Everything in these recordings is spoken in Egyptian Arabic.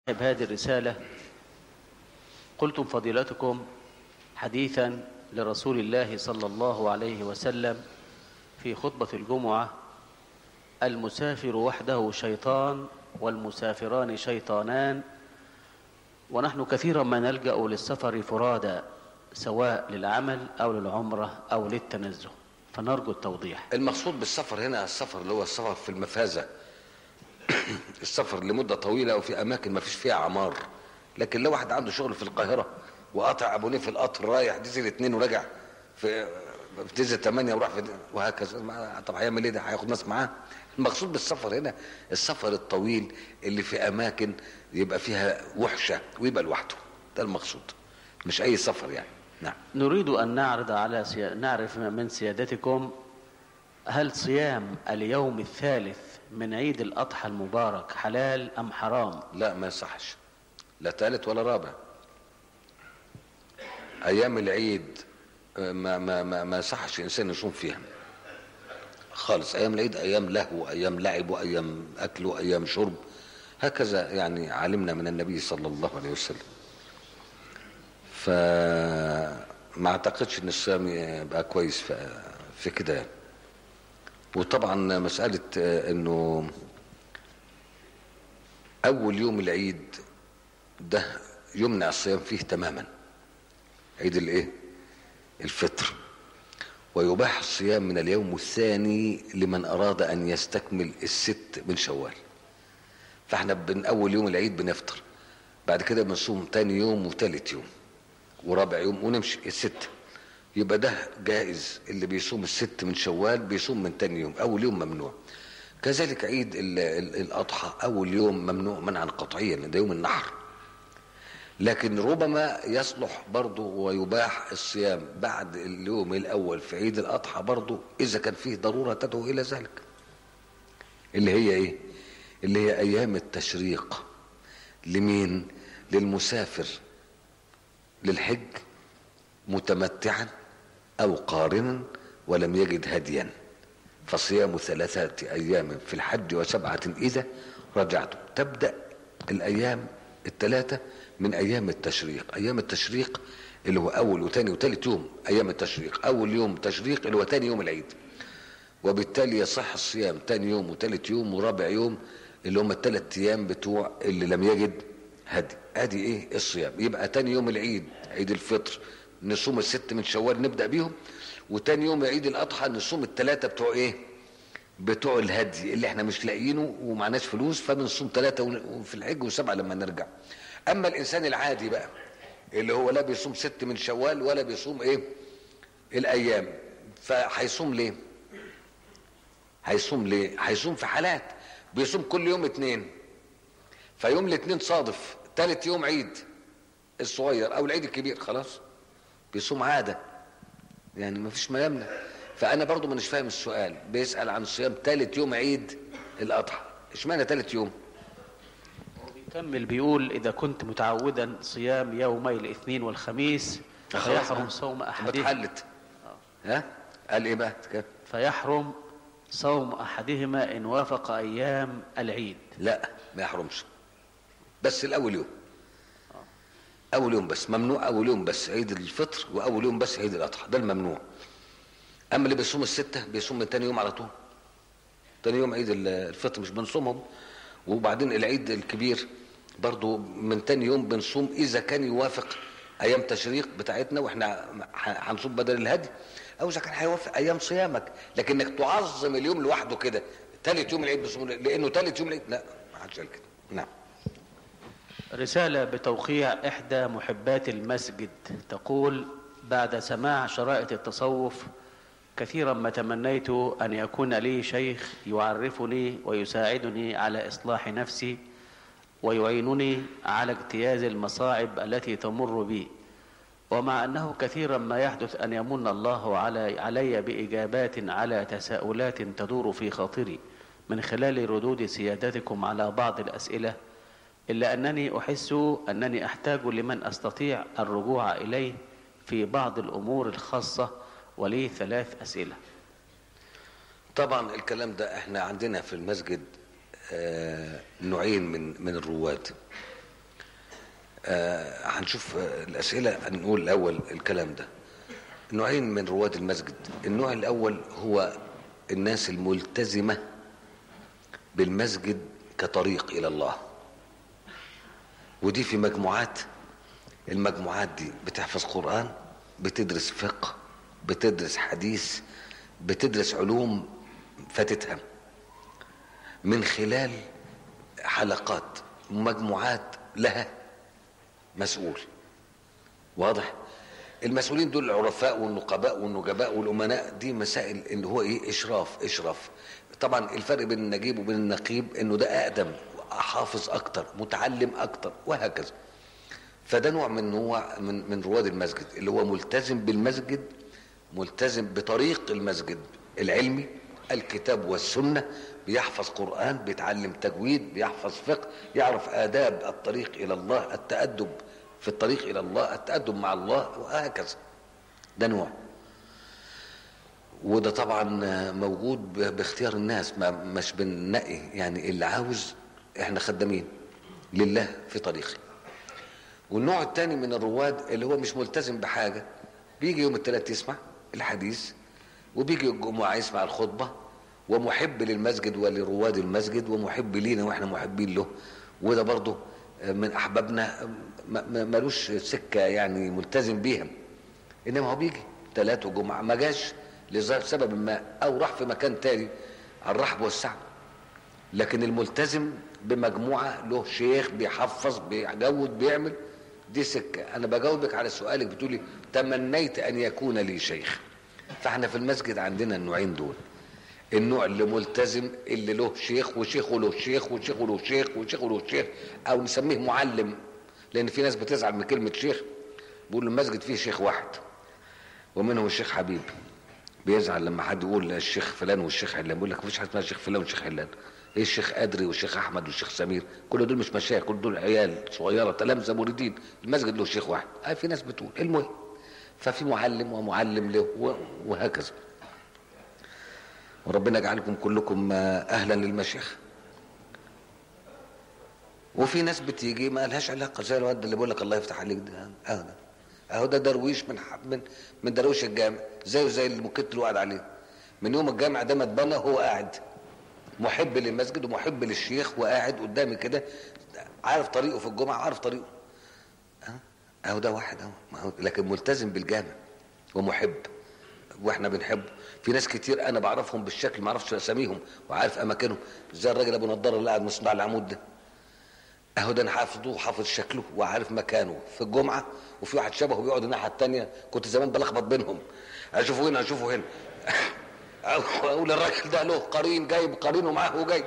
هذه الرسالة قلتم فضيلتكم حديثا لرسول الله صلى الله عليه وسلم في خطبة الجمعة المسافر وحده شيطان والمسافران شيطانان ونحن كثيرا ما نلجأ للسفر فرادى سواء للعمل أو للعمرة أو للتنزه فنرجو التوضيح المقصود بالسفر هنا السفر اللي هو السفر في المفازة السفر لمدة طويلة وفي أماكن ما فيش فيها عمار لكن لو واحد عنده شغل في القاهرة وقطع أبونيه في القطر رايح ديزل اتنين ورجع في في ديزل تمانية وراح في وهكذا ما- طب هيعمل ايه ده هياخد ناس معاه المقصود بالسفر هنا السفر الطويل اللي في أماكن يبقى فيها وحشة ويبقى لوحده ده المقصود مش أي سفر يعني نعم نريد أن نعرض على سي... نعرف من سيادتكم هل صيام اليوم الثالث من عيد الأضحى المبارك حلال أم حرام لا ما يصحش لا ثالث ولا رابع ايام العيد آه، ما ما ما ما يصحش الانسان يصوم فيها خالص ايام العيد ايام لهو ايام لعب وايام اكل وايام شرب هكذا يعني علمنا من النبي صلى الله عليه وسلم فما اعتقدش ان الصيام يبقى كويس في, في كده يعني. وطبعا مساله آه، انه اول يوم العيد ده يمنع الصيام فيه تماما عيد الايه الفطر ويباح الصيام من اليوم الثاني لمن اراد ان يستكمل الست من شوال فاحنا من اول يوم العيد بنفطر بعد كده بنصوم تاني يوم وتالت يوم ورابع يوم ونمشي الست يبقى ده جائز اللي بيصوم الست من شوال بيصوم من تاني يوم اول يوم ممنوع كذلك عيد ال- ال- الاضحى اول يوم ممنوع منعا قطعيا لأن ده يوم النحر لكن ربما يصلح برضه ويباح الصيام بعد اليوم الاول في عيد الاضحى برضه اذا كان فيه ضروره تدعو الى ذلك اللي هي ايه اللي هي ايام التشريق لمين للمسافر للحج متمتعا او قارنا ولم يجد هديا فصيام ثلاثة أيام في الحج وسبعة إذا رجعتم تبدأ الأيام الثلاثة من أيام التشريق أيام التشريق اللي هو أول وثاني وثالث يوم أيام التشريق أول يوم تشريق اللي هو ثاني يوم العيد وبالتالي يصح الصيام ثاني يوم وثالث يوم ورابع يوم اللي هم الثلاث أيام بتوع اللي لم يجد هدي ادي ايه الصيام يبقى تاني يوم العيد عيد الفطر نصوم الست من شوال نبدا بيهم وتاني يوم عيد الاضحى نصوم الثلاثه بتوع ايه بتوع الهدي اللي احنا مش لاقيينه ومعناش فلوس فبنصوم ثلاثه في الحج وسبعه لما نرجع اما الانسان العادي بقى اللي هو لا بيصوم ست من شوال ولا بيصوم ايه الايام فهيصوم ليه هيصوم ليه هيصوم في حالات بيصوم كل يوم اتنين فيوم الاثنين صادف ثالث يوم عيد الصغير او العيد الكبير خلاص بيصوم عاده يعني ما فيش ما يمنع فانا برضو مش فاهم السؤال بيسال عن صيام ثالث يوم عيد الاضحى اشمعنى ثالث يوم بيكمل بيقول إذا كنت متعودا صيام يومي الاثنين والخميس فيحرم صوم ما أحدهما اتحلت ها قال ايه بقى كده؟ فيحرم صوم أحدهما إن وافق أيام العيد لا ما يحرمش بس الاول يوم اول يوم بس ممنوع اول يوم بس عيد الفطر واول يوم بس عيد الاضحى ده الممنوع اما اللي بيصوم السته بيصوم من تاني يوم على طول تاني يوم عيد ال- الفطر مش بنصومهم وبعدين العيد الكبير برضو من تاني يوم بنصوم اذا كان يوافق ايام تشريق بتاعتنا واحنا ح- هنصوم بدل الهدي او اذا كان هيوافق ايام صيامك لكنك تعظم اليوم لوحده كده تالت يوم العيد بصوم لانه تالت يوم العيد لا ما حدش قال كده نعم رسالة بتوقيع إحدى محبات المسجد تقول بعد سماع شرائط التصوف كثيرا ما تمنيت أن يكون لي شيخ يعرفني ويساعدني على إصلاح نفسي ويعينني على اجتياز المصاعب التي تمر بي ومع أنه كثيرا ما يحدث أن يمن الله علي, علي بإجابات على تساؤلات تدور في خاطري من خلال ردود سيادتكم على بعض الأسئلة إلا أنني أحس أنني أحتاج لمن أستطيع الرجوع إليه في بعض الأمور الخاصة ولي ثلاث أسئلة طبعا الكلام ده احنا عندنا في المسجد آه، نوعين من من الرواد آه هنشوف آه الأسئلة نقول الأول الكلام ده نوعين من رواد المسجد النوع الأول هو الناس الملتزمة بالمسجد كطريق إلى الله ودي في مجموعات المجموعات دي بتحفظ قرآن بتدرس فقه بتدرس حديث بتدرس علوم فاتتها من خلال حلقات مجموعات لها مسؤول واضح المسؤولين دول العرفاء والنقباء والنجباء والامناء دي مسائل ان هو ايه اشراف اشراف طبعا الفرق بين النجيب وبين النقيب انه ده اقدم حافظ اكتر متعلم اكتر وهكذا فده نوع من نوع من من رواد المسجد اللي هو ملتزم بالمسجد ملتزم بطريق المسجد العلمي الكتاب والسنه بيحفظ قران بيتعلم تجويد بيحفظ فقه يعرف آداب الطريق إلى الله التأدب في الطريق إلى الله التأدب مع الله وهكذا ده نوع وده طبعا موجود باختيار الناس ما مش بننقي يعني اللي عاوز احنا خدامين لله في طريقه والنوع الثاني من الرواد اللي هو مش ملتزم بحاجة بيجي يوم الثلاث يسمع الحديث وبيجي الجمعة يسمع الخطبة ومحب للمسجد ولرواد المسجد ومحب لينا واحنا محبين له وده برضه من احبابنا ملوش سكه يعني ملتزم بيها انما هو بيجي ثلاث وجمعه ما جاش لسبب ما او راح في مكان تاني على الرحب والسعه لكن الملتزم بمجموعه له شيخ بيحفظ بيجود بيعمل دي سكه انا بجاوبك على سؤالك بتقولي تمنيت ان يكون لي شيخ فاحنا في المسجد عندنا النوعين دول النوع اللي ملتزم اللي له شيخ وشيخ له شيخ وشيخ له شيخ وشيخ له شيخ او نسميه معلم لان في ناس بتزعل من كلمه شيخ بيقول المسجد فيه شيخ واحد ومنهم الشيخ حبيب بيزعل لما حد يقول الشيخ فلان والشيخ علان بيقول لك مفيش حاجه اسمها الشيخ فلان والشيخ علان ايه الشيخ ادري والشيخ احمد والشيخ سمير كل دول مش مشايخ كل دول عيال صغيره تلامذه مريدين المسجد له شيخ واحد آه في ناس بتقول المهم ففي معلم ومعلم له وهكذا وربنا يجعلكم كلكم اهلا للمشيخ وفي ناس بتيجي ما لهاش علاقه زي الواد اللي بيقول لك الله يفتح عليك ده اهو ده اهو ده درويش من من من درويش الجامع زيه زي المكت اللي قاعد عليه من يوم الجامع ده ما اتبنى هو قاعد محب للمسجد ومحب للشيخ وقاعد قدامي كده عارف طريقه في الجمعه عارف طريقه اهو ده واحد اهو لكن ملتزم بالجامع ومحب واحنا بنحبه في ناس كتير انا بعرفهم بالشكل ما اعرفش اساميهم وعارف اماكنهم زي الراجل ابو نضاره اللي قاعد مصنع العمود ده اهو ده انا حافظه وحافظ شكله وعارف مكانه في الجمعه وفي واحد شبهه بيقعد الناحيه الثانيه كنت زمان بلخبط بينهم اشوفه هنا اشوفه هنا اقول الراجل ده له قرين جايب قرينه معاه وجاي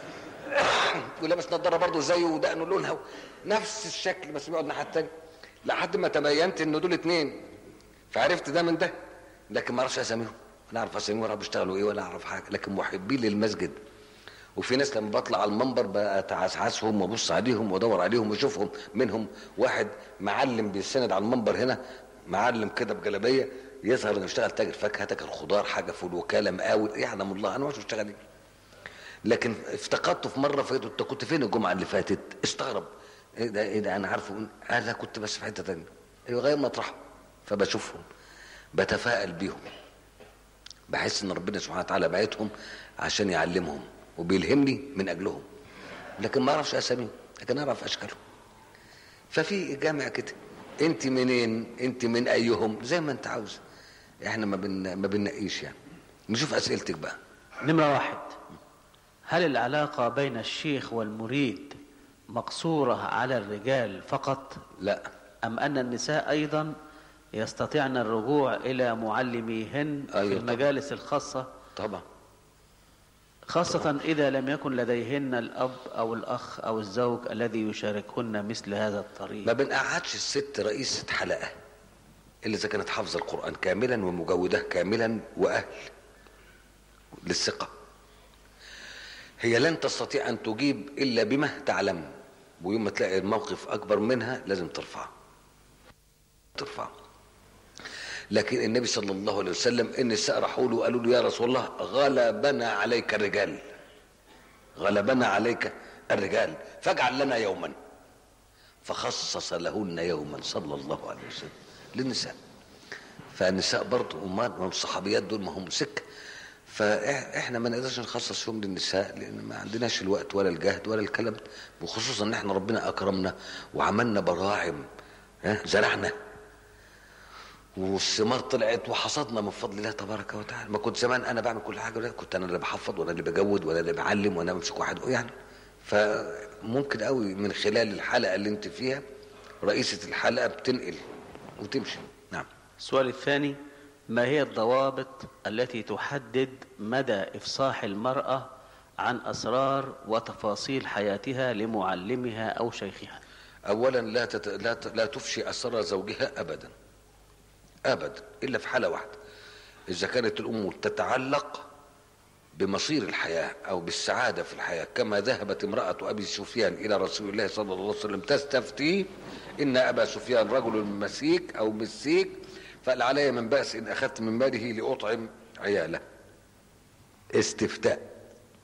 ولابس نضاره برضه زيه ودقنه لونها نفس الشكل بس بيقعد الناحيه الثانيه لحد ما تبينت ان دول اتنين فعرفت ده من ده لكن ما اعرفش اساميهم لا اعرف اساميهم ولا بيشتغلوا ايه ولا اعرف حاجه لكن محبين للمسجد وفي ناس لما بطلع على المنبر بتعسعسهم وابص عليهم وادور عليهم واشوفهم منهم واحد معلم بيستند على المنبر هنا معلم كده بجلابيه يظهر انه بيشتغل تاجر فاكهه تاجر خضار حاجه في الوكاله مقاول يعلم الله انا ما بشتغل ايه لكن افتقدته في مره فاتت انت كنت فين الجمعه اللي فاتت استغرب ايه ده ايه ده انا عارفه انا كنت بس في حته ثانيه ايوه غير مطرحهم فبشوفهم بتفائل بيهم بحس ان ربنا سبحانه وتعالى بعتهم عشان يعلمهم وبيلهمني من اجلهم لكن ما اعرفش اساميهم لكن اعرف اشكالهم ففي جامع كده انت منين انت من ايهم زي ما انت عاوز احنا ما بن ما بننقيش يعني نشوف اسئلتك بقى نمرة واحد هل العلاقة بين الشيخ والمريد مقصورة على الرجال فقط لا أم أن النساء أيضا يستطيعن الرجوع إلى معلميهن في أيوة المجالس الخاصة طبعا خاصة إذا لم يكن لديهن الأب أو الأخ أو الزوج الذي يشاركهن مثل هذا الطريق ما بنقعدش الست رئيسة حلقة إلا إذا كانت حافظة القرآن كاملا ومجودة كاملا وأهل للثقة هي لن تستطيع أن تجيب إلا بما تعلم ويوم ما تلاقي الموقف أكبر منها لازم ترفع ترفع لكن النبي صلى الله عليه وسلم النساء راحوا له وقالوا له يا رسول الله غلبنا عليك الرجال غلبنا عليك الرجال فاجعل لنا يوما فخصص لهن يوما صلى الله عليه وسلم للنساء فالنساء برضه امال والصحابيات دول ما هم سكه فاحنا ما نقدرش نخصص يوم للنساء لان ما عندناش الوقت ولا الجهد ولا الكلام ده وخصوصا ان احنا ربنا اكرمنا وعملنا براعم ها زرعنا والثمار طلعت وحصدنا من فضل الله تبارك وتعالى ما كنت زمان انا بعمل كل حاجه كنت انا اللي بحفظ وانا اللي بجود وانا اللي بعلم وانا بمسك واحد يعني فممكن قوي من خلال الحلقه اللي انت فيها رئيسه الحلقه بتنقل وتمشي نعم السؤال الثاني ما هي الضوابط التي تحدد مدى افصاح المراه عن اسرار وتفاصيل حياتها لمعلمها او شيخها اولا لا تت... لا ت... لا تفشي اسرار زوجها ابدا ابدا الا في حاله واحده اذا كانت الامور تتعلق بمصير الحياه او بالسعاده في الحياه كما ذهبت امراه ابي سفيان الى رسول الله صلى الله عليه وسلم تستفتيه ان ابا سفيان رجل مسيك او مسيك فقال علي من بأس إن أخذت من ماله لأطعم عياله استفتاء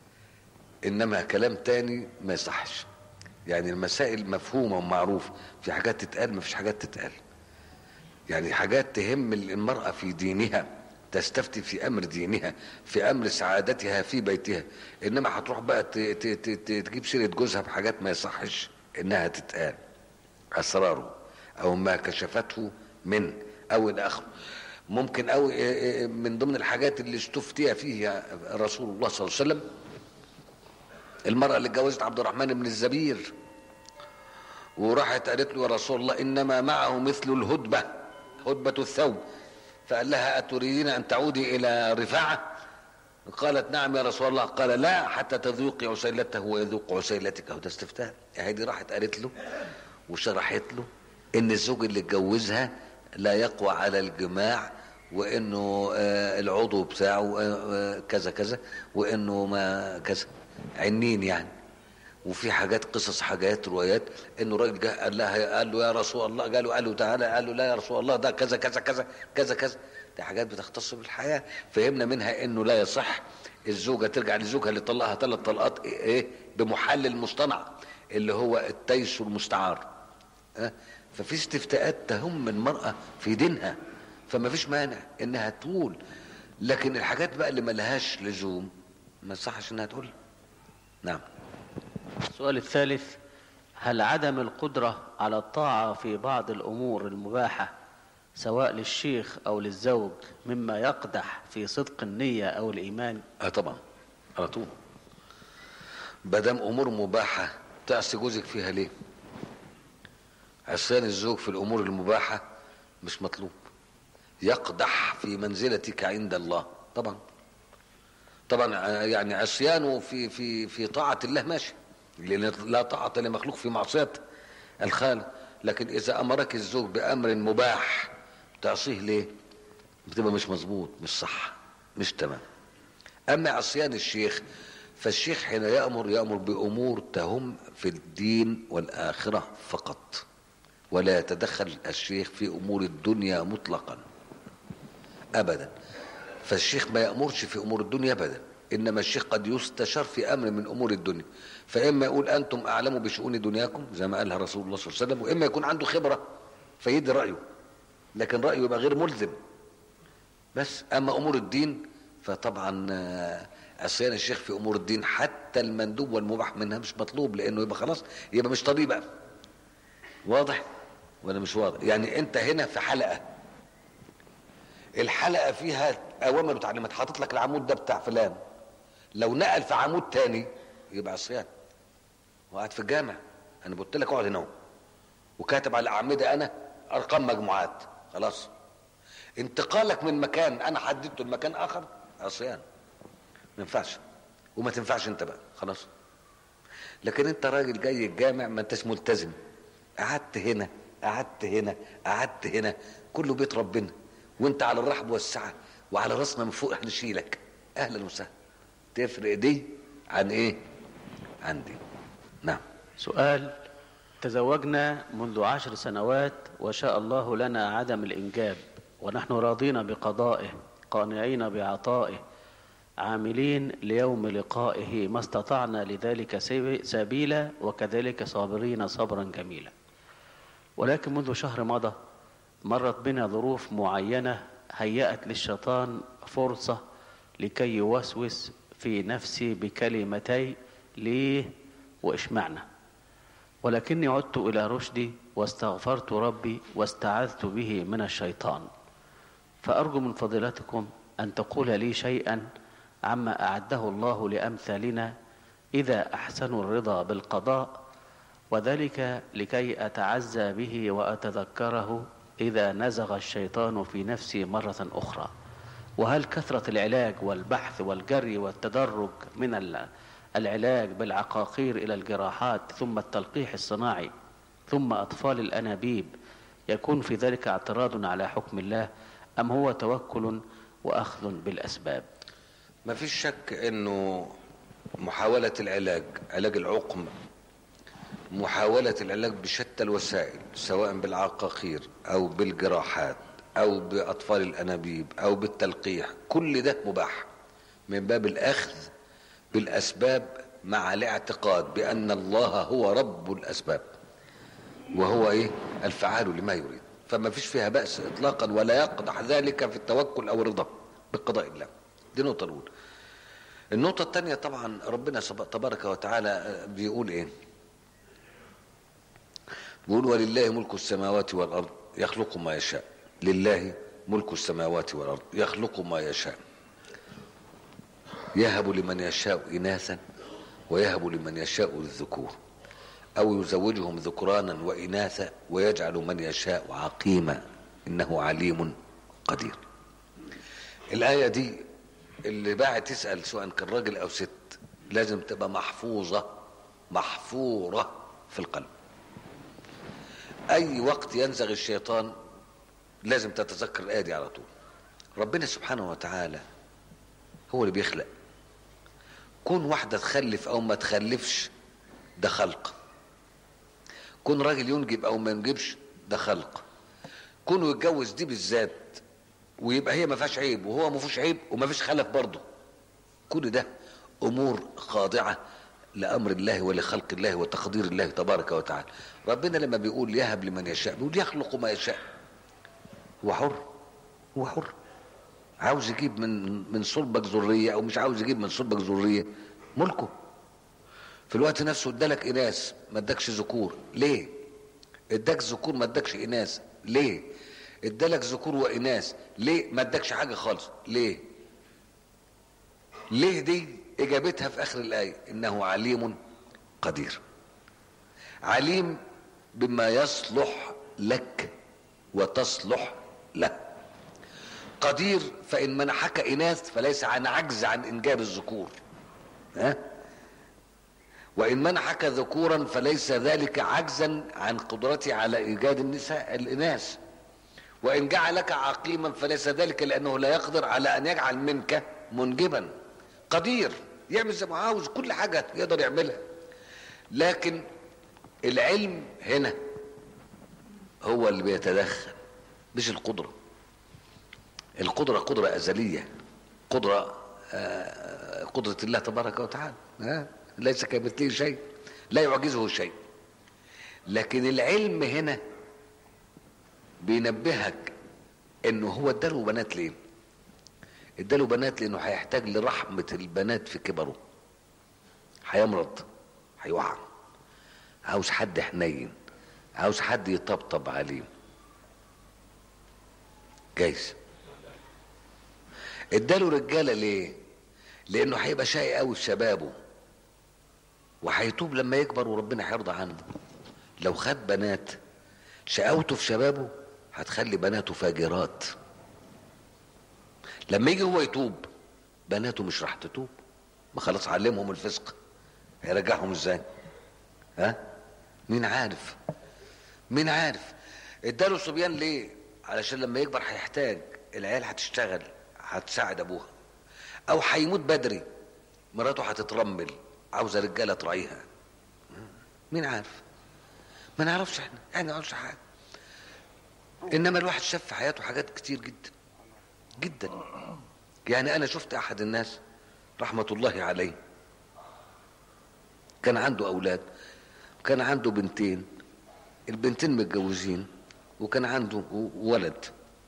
إنما كلام تاني ما يصحش يعني المسائل مفهومة ومعروفة في حاجات تتقال ما فيش حاجات تتقال يعني حاجات تهم المرأة في دينها تستفتي في أمر دينها في أمر سعادتها في بيتها إنما هتروح بقى تجيب سيرة جوزها بحاجات ما يصحش إنها تتقال أسراره أو ما كشفته من او الى اخره ممكن او من ضمن الحاجات اللي استفتي فيها رسول الله صلى الله عليه وسلم المرأة اللي اتجوزت عبد الرحمن بن الزبير وراحت قالت له يا رسول الله انما معه مثل الهدبة هدبة الثوب فقال لها اتريدين ان تعودي الى رفاعة قالت نعم يا رسول الله قال لا حتى تذوقي عسيلته ويذوق عسيلتك او تستفتها هذه راحت قالت له وشرحت له ان الزوج اللي اتجوزها لا يقوى على الجماع وانه آه العضو بتاعه آه كذا كذا وانه ما كذا عنين يعني وفي حاجات قصص حاجات روايات انه راجل جه قال لها قال له يا رسول الله قال له قال له تعالى قال له لا يا رسول الله ده كذا كذا كذا كذا كذا دي حاجات بتختص بالحياه فهمنا منها انه لا يصح الزوجه ترجع لزوجها اللي طلقها ثلاث طلقات ايه بمحلل مصطنع اللي هو التيس المستعار أه؟ ففي استفتاءات تهم المرأة في دينها فما فيش مانع انها تقول لكن الحاجات بقى اللي ملهاش لزوم ما يصحش انها تقول نعم السؤال الثالث هل عدم القدرة على الطاعة في بعض الأمور المباحة سواء للشيخ أو للزوج مما يقدح في صدق النية أو الإيمان اه طبعا على طول بدم امور مباحة تعصي جوزك فيها ليه عصيان الزوج في الامور المباحه مش مطلوب يقدح في منزلتك عند الله طبعا طبعا يعني عصيانه في في في طاعه الله ماشي لان لا طاعه لمخلوق في معصيه الخالق لكن اذا امرك الزوج بامر مباح تعصيه ليه بتبقى مش مظبوط مش صح مش تمام اما عصيان الشيخ فالشيخ حين يامر يامر بامور تهم في الدين والاخره فقط ولا يتدخل الشيخ في امور الدنيا مطلقا ابدا فالشيخ ما يامرش في امور الدنيا ابدا انما الشيخ قد يستشار في امر من امور الدنيا فاما يقول انتم اعلموا بشؤون دنياكم زي ما قالها رسول الله صلى الله عليه وسلم واما يكون عنده خبره فيدي رايه لكن رايه يبقى غير ملزم بس اما امور الدين فطبعا عصيان الشيخ في امور الدين حتى المندوب والمباح منها مش مطلوب لانه يبقى خلاص يبقى مش طريق بقى واضح ولا مش واضح يعني انت هنا في حلقه الحلقه فيها اوامر وتعليمات حاطط لك العمود ده بتاع فلان لو نقل في عمود تاني يبقى عصيان وقعد في الجامع انا قلت لك اقعد هنا وكاتب على الاعمده انا ارقام مجموعات خلاص انتقالك من مكان انا حددته لمكان اخر عصيان ما ينفعش وما تنفعش انت بقى خلاص لكن انت راجل جاي الجامع ما انتش ملتزم قعدت هنا قعدت هنا قعدت هنا كله بيت ربنا وانت على الرحب والسعه وعلى راسنا من فوق هنشيلك اهلا وسهلا تفرق دي عن ايه عن دي نعم سؤال تزوجنا منذ عشر سنوات وشاء الله لنا عدم الإنجاب ونحن راضين بقضائه قانعين بعطائه عاملين ليوم لقائه ما استطعنا لذلك سبيلا وكذلك صابرين صبرا جميلا ولكن منذ شهر مضى مرت بنا ظروف معينة هيأت للشيطان فرصة لكي يوسوس في نفسي بكلمتي ليه وإشمعنى ولكني عدت إلى رشدي واستغفرت ربي واستعذت به من الشيطان فأرجو من فضيلتكم أن تقول لي شيئا عما أعده الله لأمثالنا إذا أحسنوا الرضا بالقضاء وذلك لكي أتعزى به وأتذكره إذا نزغ الشيطان في نفسي مرة أخرى وهل كثرة العلاج والبحث والجري والتدرج من العلاج بالعقاقير إلى الجراحات ثم التلقيح الصناعي ثم أطفال الأنابيب يكون في ذلك اعتراض على حكم الله أم هو توكل وأخذ بالأسباب ما فيش شك انه محاولة العلاج علاج العقم محاولة العلاج بشتى الوسائل سواء بالعقاقير او بالجراحات او باطفال الانابيب او بالتلقيح كل ده مباح من باب الاخذ بالاسباب مع الاعتقاد بان الله هو رب الاسباب وهو ايه الفعال لما يريد فما فيش فيها بأس اطلاقا ولا يقدح ذلك في التوكل او الرضا بقضاء الله دي النقطة الأولى النقطة الثانية طبعا ربنا تبارك وتعالى بيقول ايه بيقول ولله ملك السماوات والأرض يخلق ما يشاء لله ملك السماوات والأرض يخلق ما يشاء يهب لمن يشاء إناثا ويهب لمن يشاء الذكور أو يزوجهم ذكرانا وإناثا ويجعل من يشاء عقيما إنه عليم قدير الآية دي اللي بقى تسأل سواء كان راجل أو ست لازم تبقى محفوظة محفورة في القلب أي وقت ينزغ الشيطان لازم تتذكر الآية دي على طول ربنا سبحانه وتعالى هو اللي بيخلق كون واحدة تخلف أو ما تخلفش ده خلق كون راجل ينجب أو ما ينجبش ده خلق كونه يتجوز دي بالذات ويبقى هي ما فيهاش عيب وهو ما فيهوش عيب وما فيش خلف برضه كل ده امور خاضعه لامر الله ولخلق الله وتقدير الله تبارك وتعالى ربنا لما بيقول يهب لمن يشاء بيقول يخلق ما يشاء هو حر هو حر عاوز يجيب من من صلبك ذريه او مش عاوز يجيب من صلبك ذريه ملكه في الوقت نفسه ادالك اناث ما ادكش ذكور ليه اداك ذكور ما ادكش اناث ليه ادالك ذكور واناث ليه ما ادكش حاجه خالص ليه ليه دي اجابتها في اخر الايه انه عليم قدير عليم بما يصلح لك وتصلح له قدير فان منحك اناث فليس عن عجز عن انجاب الذكور ها وان منحك ذكورا فليس ذلك عجزا عن قدرته على ايجاد النساء الاناث وإن جعلك عقيما فليس ذلك لأنه لا يقدر على أن يجعل منك منجبا قدير يعمل زي ما عاوز كل حاجة يقدر يعملها لكن العلم هنا هو اللي بيتدخل مش القدرة القدرة قدرة أزلية قدرة آه قدرة الله تبارك وتعالى آه ليس كمثله شيء لا يعجزه شيء لكن العلم هنا بينبهك انه هو اداله بنات ليه اداله بنات لانه هيحتاج لرحمة البنات في كبره هيمرض هيوعى عاوز حد حنين عاوز حد يطبطب عليه جايز اداله رجاله ليه لانه هيبقى شقي قوي في شبابه وهيتوب لما يكبر وربنا هيرضى عنه لو خد بنات شقاوته في شبابه هتخلي بناته فاجرات لما يجي هو يتوب بناته مش راح تتوب ما خلاص علمهم الفسق هيرجعهم ازاي ها مين عارف مين عارف اداله صبيان ليه علشان لما يكبر هيحتاج العيال هتشتغل هتساعد ابوها او هيموت بدري مراته هتترمل عاوزه رجاله تراعيها مين عارف ما نعرفش احنا احنا ما نعرفش حاجه انما الواحد شاف في حياته حاجات كتير جدا جدا يعني انا شفت احد الناس رحمه الله عليه كان عنده اولاد كان عنده بنتين البنتين متجوزين وكان عنده ولد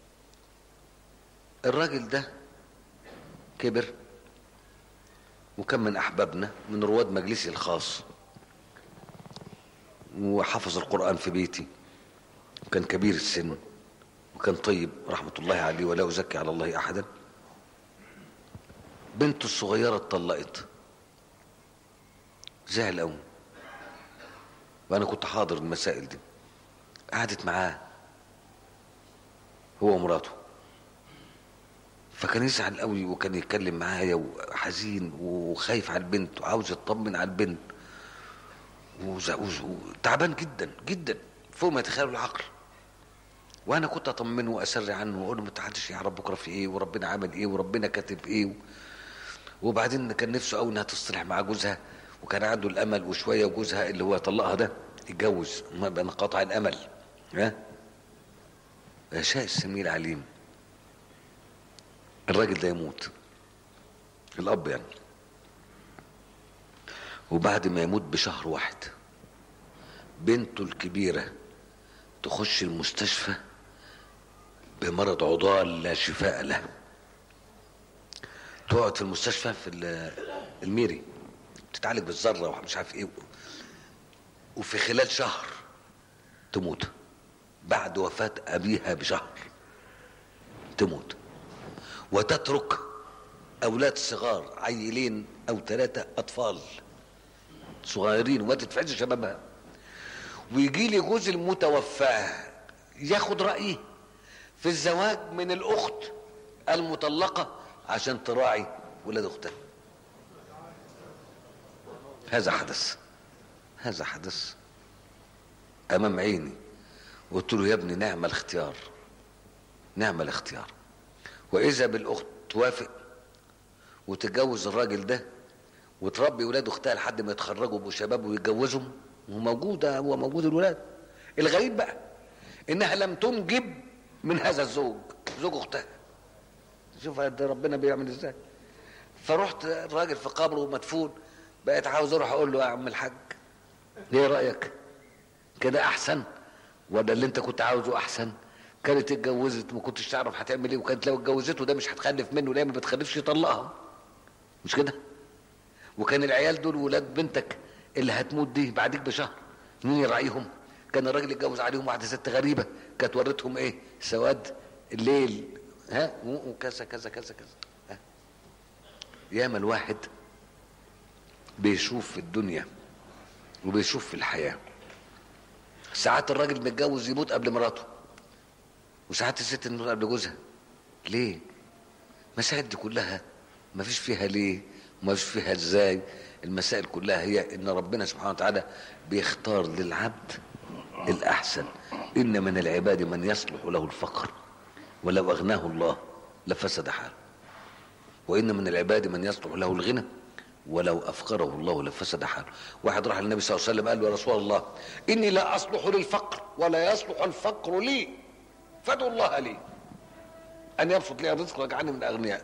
الراجل ده كبر وكان من احبابنا من رواد مجلسي الخاص وحفظ القران في بيتي وكان كبير السن وكان طيب رحمه الله عليه ولا ازكي على الله احدا بنته الصغيره اتطلقت زعل قوي وانا كنت حاضر المسائل دي قعدت معاه هو ومراته فكان يزعل قوي وكان يتكلم معايا وحزين وخايف على البنت وعاوز يطمن على البنت وتعبان جدا جدا فوق ما يتخيل العقل وانا كنت اطمنه واسري عنه واقول له ما تحدش يعرف بكره في ايه وربنا عمل ايه وربنا كاتب ايه وبعدين كان نفسه قوي انها تصطلح مع جوزها وكان عنده الامل وشويه جوزها اللي هو طلقها ده يتجوز ما بقى قاطع الامل ها يشاء السميع العليم الراجل ده يموت الاب يعني وبعد ما يموت بشهر واحد بنته الكبيرة تخش المستشفى بمرض عضال لا شفاء له تقعد في المستشفى في الميري تتعالج بالذرة ومش عارف ايه وفي خلال شهر تموت بعد وفاة أبيها بشهر تموت وتترك أولاد صغار عيلين أو ثلاثة أطفال صغيرين وما تدفعش شبابها ويجي لي جوز المتوفاه ياخد رأيه في الزواج من الأخت المطلقة عشان تراعي ولاد أختها هذا حدث هذا حدث أمام عيني قلت له يا ابني نعم الاختيار نعم الاختيار وإذا بالأخت توافق وتتجوز الراجل ده وتربي ولاد اختها لحد ما يتخرجوا يبقوا شباب ويتجوزهم وموجودة هو موجود الولاد الغريب بقى انها لم تنجب من هذا الزوج زوج اختها شوف ربنا بيعمل ازاي فرحت الراجل في قبره مدفون بقيت عاوز اروح اقول له يا عم الحاج ايه رايك كده احسن ولا اللي انت كنت عاوزه احسن كانت اتجوزت ما كنتش تعرف هتعمل ايه وكانت لو اتجوزته ده مش هتخلف منه ليه ما بتخلفش يطلقها مش كده وكان العيال دول ولاد بنتك اللي هتموت دي بعديك بشهر مين يراعيهم كان الراجل اتجوز عليهم واحده ست غريبه كانت ورتهم ايه سواد الليل ها وكذا كذا كذا كذا ها ياما الواحد بيشوف في الدنيا وبيشوف في الحياه ساعات الراجل متجوز يموت قبل مراته وساعات الست تموت قبل جوزها ليه المسائل دي كلها ما فيش فيها ليه وما فيش فيها ازاي المسائل كلها هي ان ربنا سبحانه وتعالى بيختار للعبد الاحسن ان من العباد من يصلح له الفقر ولو اغناه الله لفسد حاله وان من العباد من يصلح له الغنى ولو افقره الله لفسد حاله واحد راح للنبي صلى الله عليه وسلم قال له يا رسول الله اني لا اصلح للفقر ولا يصلح الفقر لي فادعوا الله لي ان يبسط لي الرزق ويجعلني من الاغنياء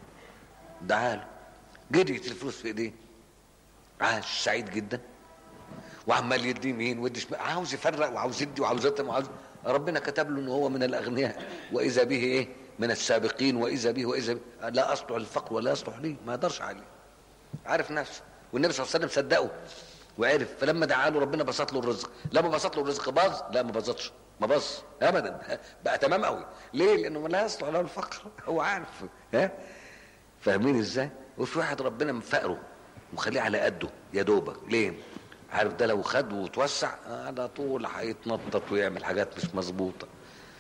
دعا له جريت الفلوس في ايديه عاش سعيد جدا وعمال يدي يمين ويدي شمال عاوز يفرق وعاوز يدي وعاوز يطعم وعاوز ربنا كتب له ان هو من الاغنياء واذا به ايه من السابقين واذا به واذا به لا اصلح الفقر ولا يصلح لي ما يقدرش عليه عارف نفسه والنبي صلى الله عليه وسلم صدقه وعرف فلما دعا له ربنا بسط له الرزق لما بسط له الرزق باظ لا ما باظتش ما باظ ابدا بقى تمام قوي ليه لانه لا يصلح له الفقر هو عارف ها فاهمين ازاي وفي واحد ربنا مفقره ومخليه على قده يا دوبك ليه عارف ده لو خد وتوسع على طول هيتنطط ويعمل حاجات مش مظبوطه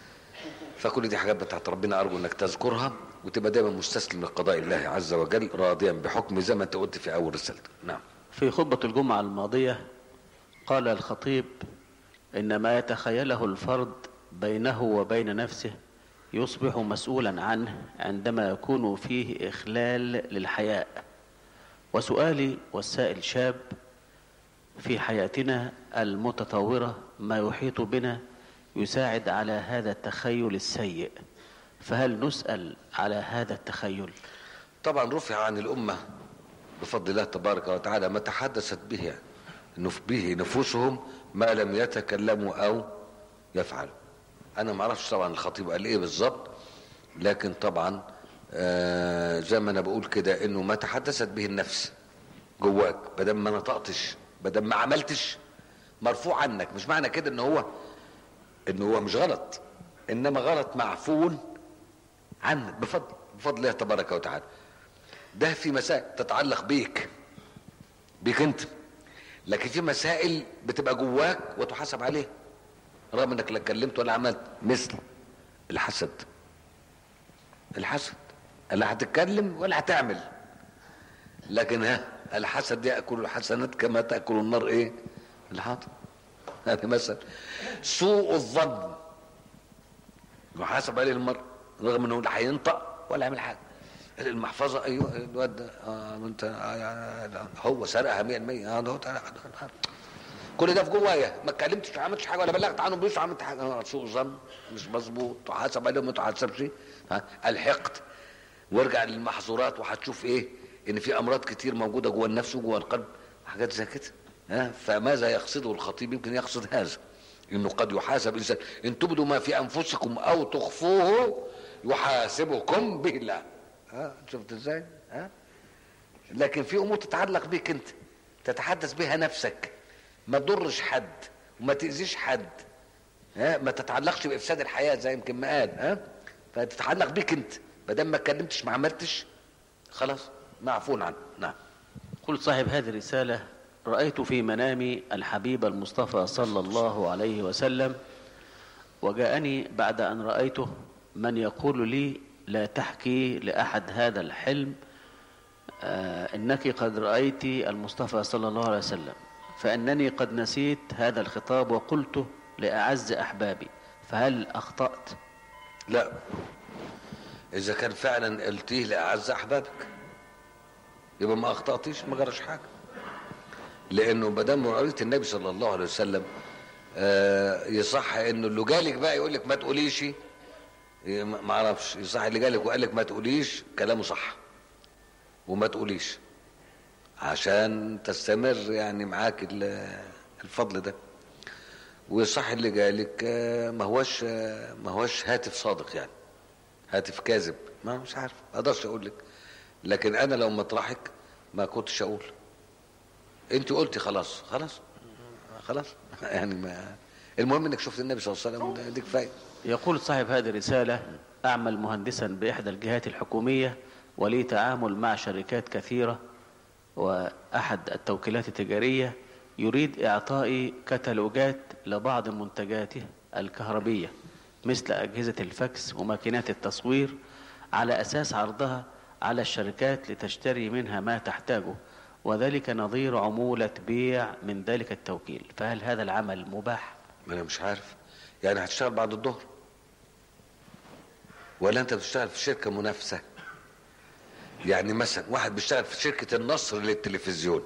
فكل دي حاجات بتاعت ربنا ارجو انك تذكرها وتبقى دايما مستسلم لقضاء الله عز وجل راضيا بحكم زي ما انت قلت في اول رسالتك نعم في خطبة الجمعة الماضية قال الخطيب إن ما يتخيله الفرد بينه وبين نفسه يصبح مسؤولا عنه عندما يكون فيه إخلال للحياء وسؤالي والسائل شاب في حياتنا المتطورة ما يحيط بنا يساعد على هذا التخيل السيء فهل نسأل على هذا التخيل طبعا رفع عن الامه بفضل الله تبارك وتعالى ما تحدثت به به نفوسهم ما لم يتكلموا او يفعلوا انا ما اعرفش طبعا الخطيب قال ايه بالظبط لكن طبعا آه زي ما انا بقول كده انه ما تحدثت به النفس جواك بدل ما نطقتش بدل ما عملتش مرفوع عنك مش معنى كده ان هو ان هو مش غلط انما غلط معفو عنك بفضل بفضل الله تبارك وتعالى ده في مسائل تتعلق بيك بيك انت لكن في مسائل بتبقى جواك وتحاسب عليها رغم انك لا اتكلمت ولا عملت مثل الحسد الحسد لا هتتكلم ولا هتعمل لكن ها الحسد ياكل الحسنات كما تاكل النار ايه الحاطب هذا مثلا سوء الظن يحاسب عليه المرء رغم انه لا هينطق ولا يعمل حاجه المحفظه ايوه الواد ده آه انت آه هو سرقها 100% اه ده هو كل ده في جوايا ما اتكلمتش ما عملتش حاجه ولا بلغت عنه بيش عملت حاجه سوء ظن مش مظبوط تحاسب عليه وما تحاسبش ها الحقد وارجع للمحظورات وهتشوف ايه ان في امراض كتير موجوده جوه النفس وجوه القلب حاجات زي كده ها فماذا يقصده الخطيب يمكن يقصد هذا انه قد يحاسب الانسان ان تبدوا ما في انفسكم او تخفوه يحاسبكم به الله ها شفت ازاي ها لكن في امور تتعلق بك انت تتحدث بها نفسك ما تضرش حد وما تاذيش حد ها ما تتعلقش بافساد الحياه زي يمكن ما قال ها فتتعلق بك انت ما دام ما اتكلمتش ما عملتش خلاص معفون عنه نعم قل صاحب هذه الرسالة رأيت في منامي الحبيب المصطفى صلى الله عليه وسلم وجاءني بعد أن رأيته من يقول لي لا تحكي لأحد هذا الحلم آه إنك قد رأيت المصطفى صلى الله عليه وسلم فإنني قد نسيت هذا الخطاب وقلته لأعز أحبابي فهل أخطأت لا اذا كان فعلا قلتيه لاعز احبابك يبقى ما اخطاتيش ما جراش حاجه لانه ما دام قريت النبي صلى الله عليه وسلم آه يصح انه اللي جالك بقى يقول لك ما تقوليش ما اعرفش يصح اللي جالك وقال لك ما تقوليش كلامه صح وما تقوليش عشان تستمر يعني معاك الفضل ده ويصح اللي جالك آه ما هوش آه ما هوش هاتف صادق يعني هاتف كاذب ما مش عارف ما اقدرش اقول لك لكن انا لو مطرحك ما كنتش اقول انت قلتي خلاص خلاص خلاص يعني ما المهم انك شفت النبي صلى الله عليه وسلم دي كفايه يقول صاحب هذه الرسالة أعمل مهندسا بإحدى الجهات الحكومية ولي تعامل مع شركات كثيرة وأحد التوكيلات التجارية يريد إعطائي كتالوجات لبعض منتجاته الكهربية مثل أجهزة الفاكس وماكينات التصوير على أساس عرضها على الشركات لتشتري منها ما تحتاجه وذلك نظير عمولة بيع من ذلك التوكيل فهل هذا العمل مباح؟ ما انا مش عارف يعني هتشتغل بعد الظهر ولا انت بتشتغل في شركه منافسه يعني مثلا واحد بيشتغل في شركه النصر للتلفزيون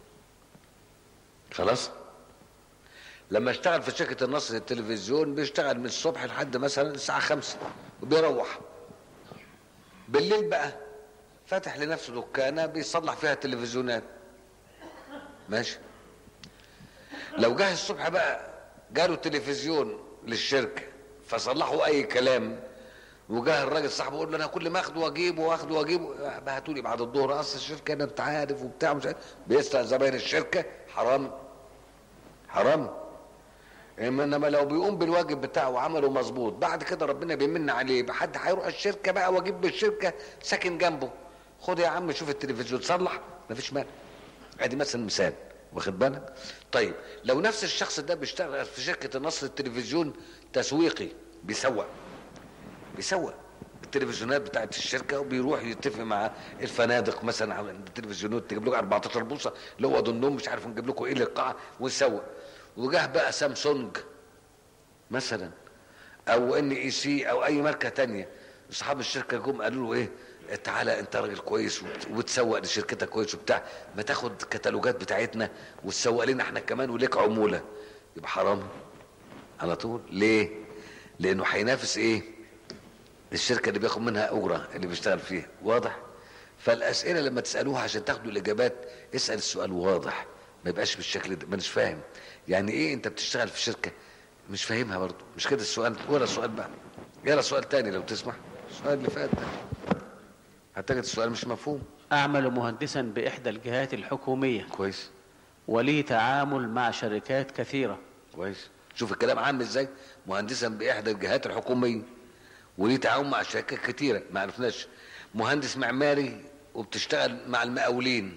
خلاص لما اشتغل في شركه النصر للتلفزيون بيشتغل من الصبح لحد مثلا الساعه خمسة وبيروح بالليل بقى فاتح لنفسه دكانه بيصلح فيها التلفزيونات ماشي لو جه الصبح بقى جاله تلفزيون للشركه فصلحوا اي كلام وجاه الراجل صاحبه يقول له انا كل ما اخده واجيبه واخده واجيبه هاتوا لي بعد الظهر اصل الشركه انا انت عارف وبتاع مش عارف بيسرق زباين الشركه حرام حرام انما لو بيقوم بالواجب بتاعه وعمله مظبوط بعد كده ربنا بيمن عليه بحد هيروح الشركه بقى واجيب بالشركه ساكن جنبه خد يا عم شوف التلفزيون صلح مفيش مانع ادي مثلا مثال واخد بالك طيب لو نفس الشخص ده بيشتغل في شركه النصر التلفزيون تسويقي بيسوق بيسوق التلفزيونات بتاعت الشركه وبيروح يتفق مع الفنادق مثلا على التلفزيونات تجيب لكم 14 بوصه لو النوم مش عارف نجيب لكم ايه للقاعه ونسوق وجاه بقى سامسونج مثلا او ان اي سي او اي ماركه تانية اصحاب الشركه جم قالوا له ايه تعالى انت راجل كويس وتسوق لشركتك كويس وبتاع ما تاخد الكتالوجات بتاعتنا وتسوق لنا احنا كمان وليك عموله يبقى حرام على طول ليه لانه هينافس ايه الشركه اللي بياخد منها اجره اللي بيشتغل فيها واضح فالاسئله لما تسالوها عشان تاخدوا الاجابات اسال السؤال واضح ما يبقاش بالشكل ده ما مش فاهم يعني ايه انت بتشتغل في شركه مش فاهمها برضه مش كده السؤال ولا السؤال بقى يلا سؤال تاني لو تسمح السؤال اللي فات ده هتجد السؤال مش مفهوم أعمل مهندسا بإحدى الجهات الحكومية كويس ولي تعامل مع شركات كثيرة كويس شوف الكلام عام ازاي مهندسا باحدى الجهات الحكوميه وليه تعاون مع شركات كتيره ما عرفناش مهندس معماري وبتشتغل مع المقاولين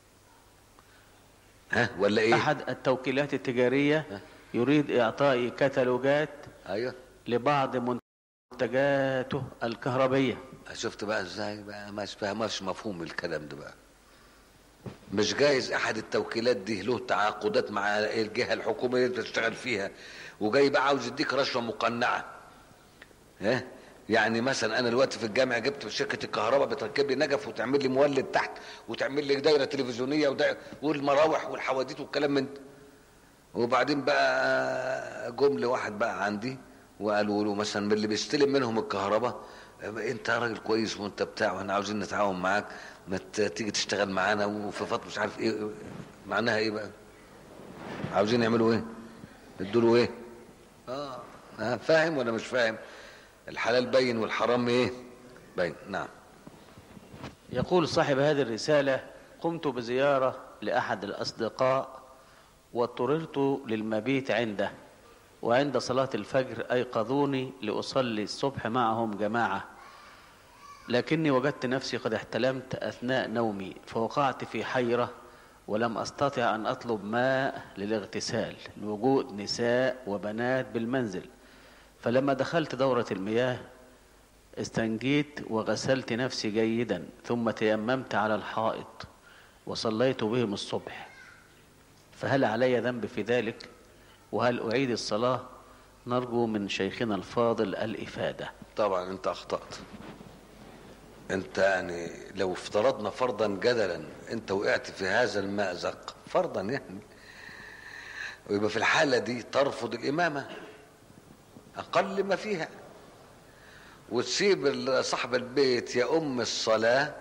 ها ولا ايه أحد التوكيلات التجارية يريد إعطائي كتالوجات ايوه لبعض منتجاته الكهربية شفت بقى ازاي بقى مش فاهمش مفهوم الكلام ده بقى مش جايز احد التوكيلات دي له تعاقدات مع الجهه الحكوميه اللي بتشتغل فيها وجاي بقى عاوز يديك رشوه مقنعه ها يعني مثلا انا دلوقتي في الجامعه جبت في شركه الكهرباء بتركب لي نجف وتعمل لي مولد تحت وتعمل لي دايره تلفزيونيه ودايرة والمراوح والحواديت والكلام من ده وبعدين بقى جم لي واحد بقى عندي وقالوا له مثلا من اللي بيستلم منهم الكهرباء انت راجل كويس وانت بتاع واحنا عاوزين نتعاون معاك ما ت- تيجي تشتغل معانا وفي فتره مش عارف ايه معناها ايه بقى عاوزين يعملوا ايه يدوا له ايه اه آه، فاهم ولا مش فاهم الحلال بين والحرام ايه بين نعم يقول صاحب هذه الرسالة قمت بزيارة لأحد الأصدقاء واضطررت للمبيت عنده وعند صلاة الفجر أيقظوني لأصلي الصبح معهم جماعة لكني وجدت نفسي قد احتلمت أثناء نومي فوقعت في حيرة ولم أستطع أن أطلب ماء للاغتسال لوجود نساء وبنات بالمنزل فلما دخلت دورة المياه استنجيت وغسلت نفسي جيدا ثم تيممت على الحائط وصليت بهم الصبح فهل علي ذنب في ذلك وهل أعيد الصلاة نرجو من شيخنا الفاضل الإفادة طبعا انت اخطأت انت يعني لو افترضنا فرضا جدلا انت وقعت في هذا المأزق فرضا يعني ويبقى في الحالة دي ترفض الإمامة أقل ما فيها وتسيب صاحب البيت يا أم الصلاة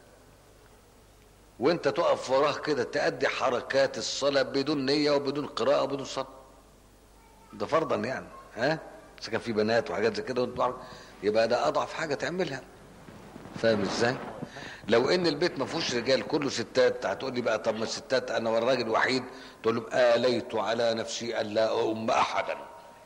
وانت تقف وراه كده تأدي حركات الصلاة بدون نية وبدون قراءة وبدون صلاة ده فرضا يعني ها اذا كان في بنات وحاجات زي كده وانت تعرف، يبقى ده اضعف حاجه تعملها فاهم ازاي لو ان البيت ما فيهوش رجال كله ستات هتقول لي بقى طب ما الستات انا والراجل وحيد تقول له اليت على نفسي الا ام احدا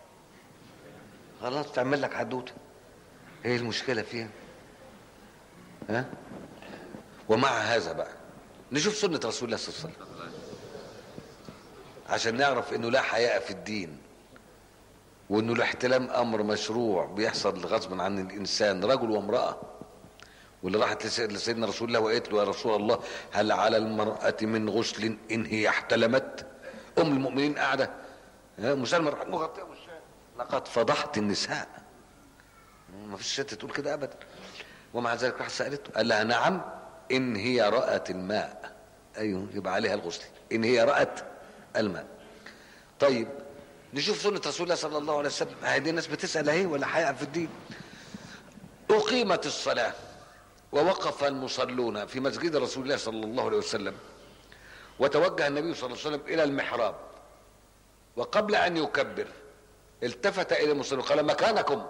خلاص تعمل لك حدوته ايه المشكله فيها ها ومع هذا بقى نشوف سنه رسول الله صلى الله عليه وسلم عشان نعرف انه لا حياء في الدين وانه الاحتلام امر مشروع بيحصل غصبا عن الانسان رجل وامراه واللي راحت لس- لسيدنا رسول الله وقالت له يا رسول الله هل على المراه من غسل ان هي احتلمت ام المؤمنين قاعده ها، مسلمه راحت مغطيه وشها لقد فضحت النساء ما فيش ست تقول كده ابدا ومع ذلك راح سالته قال لها نعم ان هي رات الماء ايوه يبقى عليها الغسل ان هي رات الماء طيب نشوف سنة رسول الله صلى الله عليه وسلم هذه الناس بتسأل اهي ولا حياء في الدين أقيمت الصلاة ووقف المصلون في مسجد رسول الله صلى الله عليه وسلم وتوجه النبي صلى الله عليه وسلم إلى المحراب وقبل أن يكبر التفت إلى المصلين قال مكانكم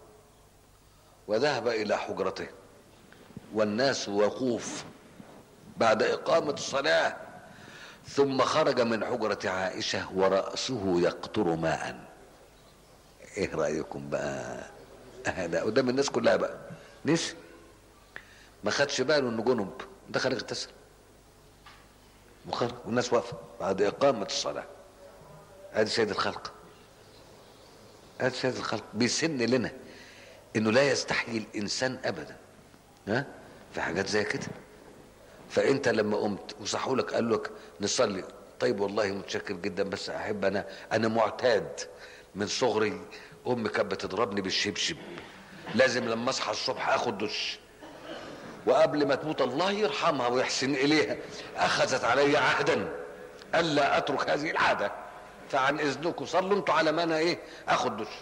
وذهب إلى حجرته والناس وقوف بعد إقامة الصلاة ثم خرج من حجرة عائشة ورأسه يقطر ماء ايه رأيكم بقى هذا قدام الناس كلها بقى نسي ما خدش باله انه جنب دخل اغتسل وخرج والناس واقفة بعد إقامة الصلاة هذا سيد الخلق هذا سيد الخلق بيسن لنا انه لا يستحيي الانسان ابدا ها في حاجات زي كده فانت لما قمت وصحوا لك قال لك نصلي طيب والله متشكر جدا بس احب انا انا معتاد من صغري امي كانت بتضربني بالشبشب لازم لما اصحى الصبح اخد دش وقبل ما تموت الله يرحمها ويحسن اليها اخذت علي عهدا الا اترك هذه العاده فعن اذنكم صلوا انتوا على ما انا ايه اخد دش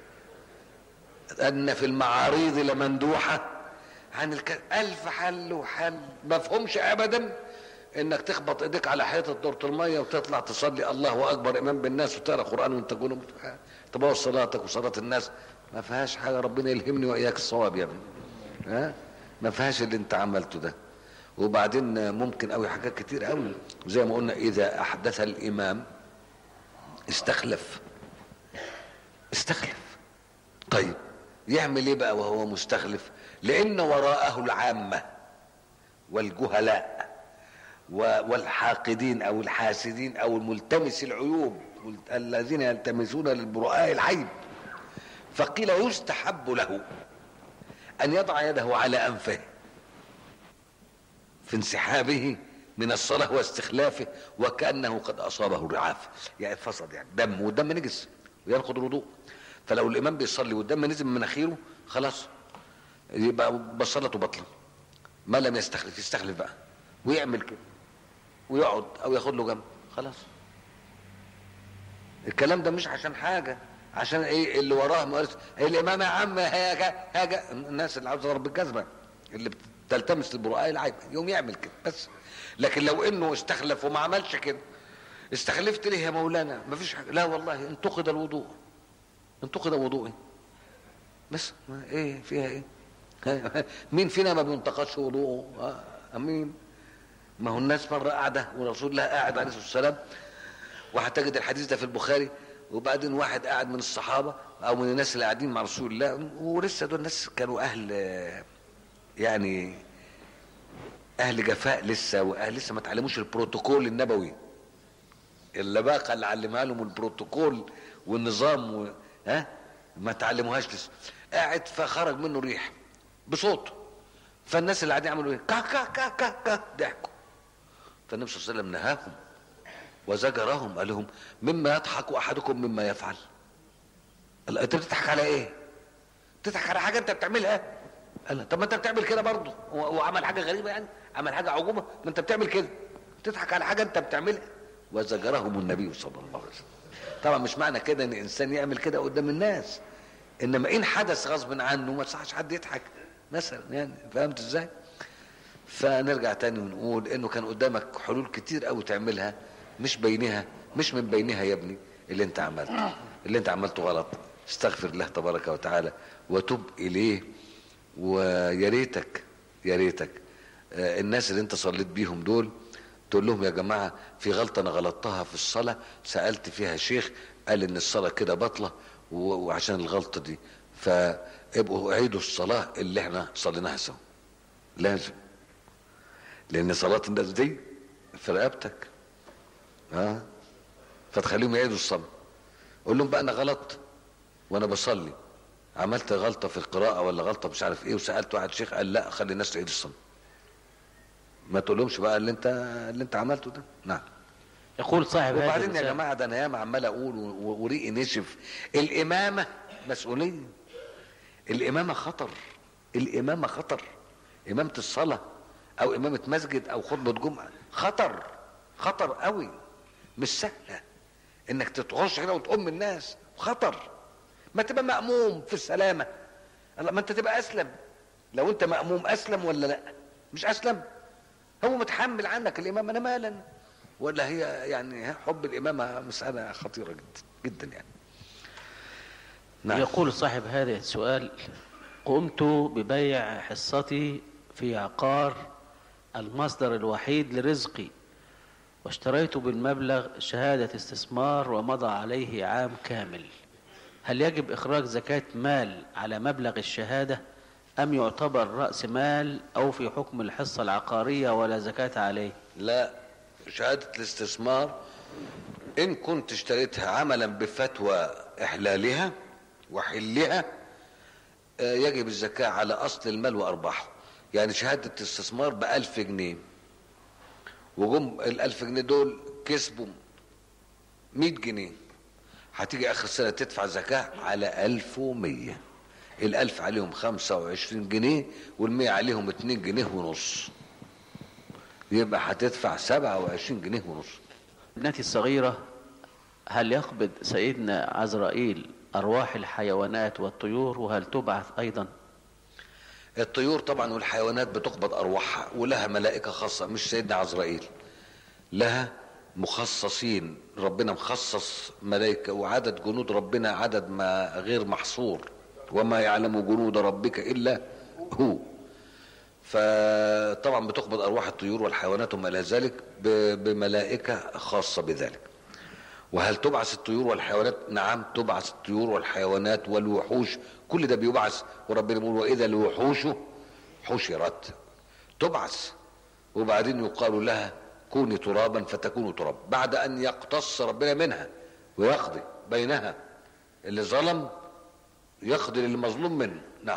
ان في المعاريض لمندوحه عن الك... ألف حل وحل ما فهمش أبدا انك تخبط ايديك على حيطه دورة الميه وتطلع تصلي الله اكبر امام بالناس وتقرا قران وانت تقول تبوظ صلاتك وصلاه الناس ما فيهاش حاجه ربنا يلهمني واياك الصواب يا ابني ها ما فيهاش اللي انت عملته ده وبعدين ممكن قوي حاجات كتير قوي زي ما قلنا اذا احدث الامام استخلف استخلف طيب يعمل ايه بقى وهو مستخلف لان وراءه العامه والجهلاء والحاقدين او الحاسدين او الملتمس العيوب الذين يلتمسون للبراء العيب فقيل يستحب له ان يضع يده على انفه في انسحابه من الصلاة واستخلافه وكأنه قد أصابه الرعاف يعني فصد يعني دم والدم نجس وينقض الوضوء فلو الإمام بيصلي والدم نزل من مناخيره خلاص يبقى بصلته بطلة ما لم يستخلف يستخلف بقى ويعمل كده ويقعد أو ياخد له جنب خلاص الكلام ده مش عشان حاجة عشان ايه اللي وراه مؤرس الامام يا عم هاجا هاجا الناس اللي عاوزه ضرب الجزمه اللي تلتمس البراء العيب يوم يعمل كده بس لكن لو انه استخلف وما عملش كده استخلفت ليه يا مولانا ما فيش حاجه لا والله انتقد الوضوء انتقد وضوئي بس ما ايه فيها ايه مين فينا ما بينتقدش وضوءه آه مين ما هو الناس مره قاعده ورسول الله قاعد عليه الصلاه والسلام وهتجد الحديث ده في البخاري وبعدين واحد قاعد من الصحابه او من الناس اللي قاعدين مع رسول الله ولسه دول الناس كانوا اهل يعني اهل جفاء لسه واهل لسه ما تعلموش البروتوكول النبوي اللباقه اللي علمها لهم البروتوكول والنظام و... ها ما تعلموهاش لسه قاعد فخرج منه ريح بصوته فالناس اللي قاعدين عملوا ايه كا كا كا كا كا ضحكوا فالنبي صلى الله عليه وسلم نهاهم وزجرهم قال لهم مما يضحك احدكم مما يفعل قال انت بتضحك على ايه بتضحك على حاجه انت بتعملها قال طب ما انت بتعمل كده برضه هو عمل حاجه غريبه يعني عمل حاجه عجوبه ما انت بتعمل كده تضحك على حاجه انت بتعملها وزجرهم النبي صلى الله عليه وسلم طبعا مش معنى كده ان انسان يعمل كده قدام الناس انما ان حدث غصب عنه ما يصحش حد يضحك مثلا يعني فهمت ازاي فنرجع تاني ونقول انه كان قدامك حلول كتير قوي تعملها مش بينها مش من بينها يا ابني اللي انت عملته اللي انت عملته غلط استغفر الله تبارك وتعالى وتب اليه ويا ريتك يا ريتك الناس اللي انت صليت بيهم دول تقول لهم يا جماعه في غلطه انا غلطتها في الصلاه سالت فيها شيخ قال ان الصلاه كده باطله وعشان الغلطه دي فابقوا عيدوا الصلاه اللي احنا صليناها سوا لازم لان صلاه الناس دي في رقبتك ها فتخليهم يعيدوا الصلاه قول لهم بقى انا غلط وانا بصلي عملت غلطه في القراءه ولا غلطه مش عارف ايه وسالت واحد شيخ قال لا خلي الناس تعيد الصلاه ما تقولهمش بقى اللي انت اللي انت عملته ده نعم يقول صاحب هذه وبعدين يا الرسالة جماعه ده انا ياما عمال اقول و- وريقي نشف الامامه مسؤوليه الامامه خطر الامامه خطر امامه الصلاه او امامه مسجد او خطبه جمعه خطر خطر قوي مش سهله انك تتغش كده وتقوم الناس خطر ما تبقى مأموم في السلامة الله ما انت تبقى اسلم لو انت مأموم اسلم ولا لا مش اسلم هو متحمل عنك الامام انا مالا ولا هي يعني حب الامامة مسألة خطيرة جدا جدا يعني نعم يقول صاحب هذا السؤال قمت ببيع حصتي في عقار المصدر الوحيد لرزقي واشتريت بالمبلغ شهادة استثمار ومضى عليه عام كامل هل يجب إخراج زكاة مال على مبلغ الشهادة أم يعتبر رأس مال أو في حكم الحصة العقارية ولا زكاة عليه لا شهادة الاستثمار إن كنت اشتريتها عملا بفتوى إحلالها وحلها آه، يجب الزكاة على أصل المال وأرباحه يعني شهادة استثمار بألف جنيه وجم الألف جنيه دول كسبوا مئة جنيه هتيجي آخر السنة تدفع زكاة على ألف ومية الألف عليهم خمسة وعشرين جنيه والمية عليهم اتنين جنيه ونص يبقى هتدفع سبعة وعشرين جنيه ونص ابنتي الصغيرة هل يقبض سيدنا عزرائيل أرواح الحيوانات والطيور وهل تبعث أيضا الطيور طبعا والحيوانات بتقبض ارواحها ولها ملائكه خاصه مش سيدنا عزرائيل لها مخصصين ربنا مخصص ملائكة وعدد جنود ربنا عدد ما غير محصور وما يعلم جنود ربك إلا هو فطبعا بتقبض أرواح الطيور والحيوانات وما إلى ذلك ب- بملائكة خاصة بذلك وهل تبعث الطيور والحيوانات نعم تبعث الطيور والحيوانات والوحوش كل ده بيبعث وربنا بيقول وإذا الوحوش حشرت تبعث وبعدين يقال لها كوني ترابا فتكون تراب بعد ان يقتص ربنا منها ويقضي بينها اللي ظلم يقضي للمظلوم منه نعم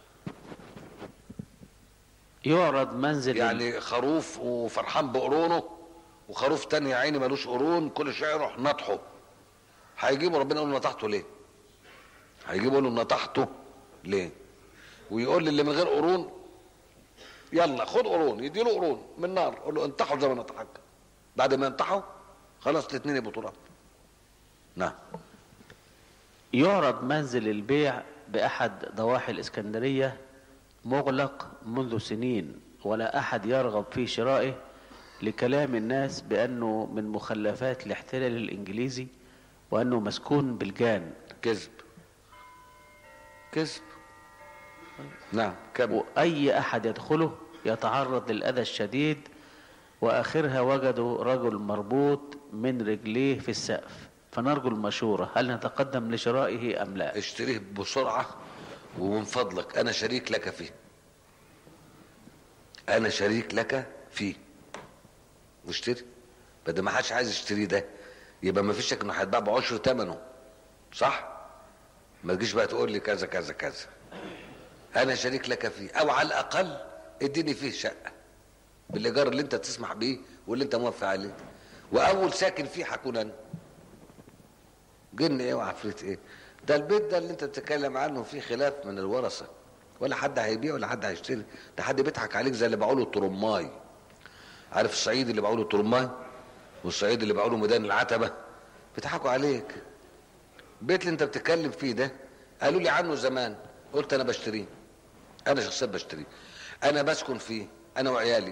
يعرض منزل يعني خروف وفرحان بقرونه وخروف تاني يا عيني ملوش قرون كل شويه يروح نطحه هيجيبوا ربنا يقول له نطحته ليه هيجيبوا له نطحته ليه ويقول للي من غير قرون يلا خد قرون يديله قرون من نار قول له انطحوا زي ما نطحك بعد ما ينطحوا خلاص الاثنين يبقوا تراب نعم يعرض منزل البيع بأحد ضواحي الإسكندرية مغلق منذ سنين ولا أحد يرغب في شرائه لكلام الناس بأنه من مخلفات الاحتلال الإنجليزي وأنه مسكون بالجان كذب كذب نعم كم وأي أحد يدخله يتعرض للأذى الشديد وآخرها وجدوا رجل مربوط من رجليه في السقف فنرجو المشورة هل نتقدم لشرائه أم لا اشتريه بسرعة ومن فضلك أنا شريك لك فيه أنا شريك لك فيه واشتري بدل ما حدش عايز يشتريه ده يبقى ما فيش شك انه هيتباع بعشر ثمنه صح؟ ما تجيش بقى تقول لي كذا كذا كذا انا شريك لك فيه او على الاقل اديني فيه شقه بالايجار اللي انت تسمح بيه واللي انت موافق عليه واول ساكن فيه هكون انا جن ايه وعفريت ايه ده البيت ده اللي انت بتتكلم عنه فيه خلاف من الورثه ولا حد هيبيع ولا حد هيشتري ده حد بيضحك عليك زي اللي بقوله الترماي عارف الصعيد اللي بقوله الترماي والصعيد اللي بقوله ميدان العتبه بيضحكوا عليك البيت اللي انت بتتكلم فيه ده قالوا لي عنه زمان قلت انا بشتريه انا شخصيا بشتريه انا بسكن فيه انا وعيالي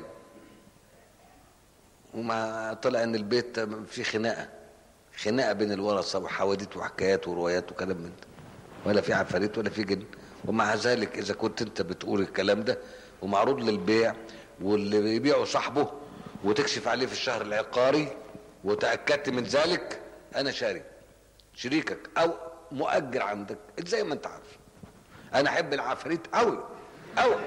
وما طلع ان البيت فيه خناقه خناقه بين الورثه وحواديت وحكايات وروايات وكلام من ده ولا في عفاريت ولا في جن ومع ذلك اذا كنت انت بتقول الكلام ده ومعروض للبيع واللي بيبيعه صاحبه وتكشف عليه في الشهر العقاري وتاكدت من ذلك انا شاري شريكك او مؤجر عندك زي ما انت عارف انا احب العفاريت قوي قوي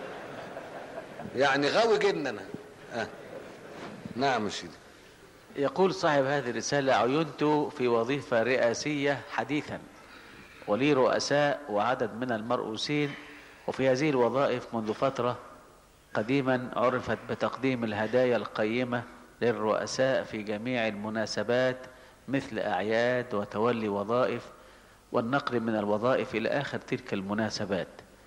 يعني غاوي جدا انا آه. نعم يا سيدي يقول صاحب هذه الرسالة عينت في وظيفة رئاسية حديثا ولي رؤساء وعدد من المرؤوسين وفي هذه الوظائف منذ فترة قديما عرفت بتقديم الهدايا القيمة للرؤساء في جميع المناسبات مثل أعياد وتولي وظائف والنقل من الوظائف إلى آخر تلك المناسبات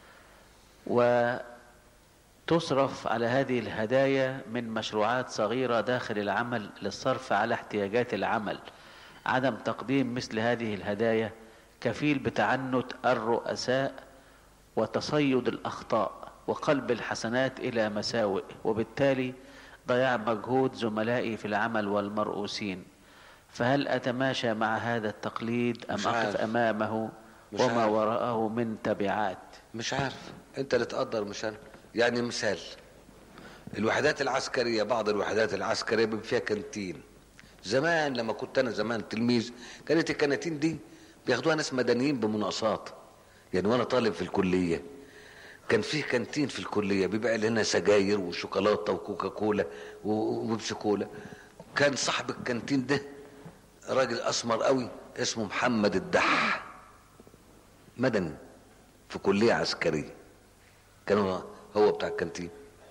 وتصرف على هذه الهدايا من مشروعات صغيرة داخل العمل للصرف على احتياجات العمل عدم تقديم مثل هذه الهدايا كفيل بتعنت الرؤساء وتصيد الأخطاء وقلب الحسنات إلى مساوئ وبالتالي ضياع مجهود زملائي في العمل والمرؤوسين فهل أتماشى مع هذا التقليد أم مش أقف عارف. أمامه مش وما عارف. وراءه من تبعات مش عارف انت اللي تقدر مش انا يعني مثال الوحدات العسكرية بعض الوحدات العسكرية بيبقى فيها كانتين زمان لما كنت انا زمان تلميذ كانت الكانتين دي بياخدوها ناس مدنيين بمناقصات يعني وانا طالب في الكلية كان فيه كانتين في الكلية بيبيع لنا سجاير وشوكولاتة وكوكا كولا وبيبسي كولا كان صاحب الكانتين ده راجل اسمر قوي اسمه محمد الدح مدني في كلية عسكرية كان هو هو بتاع الكانتين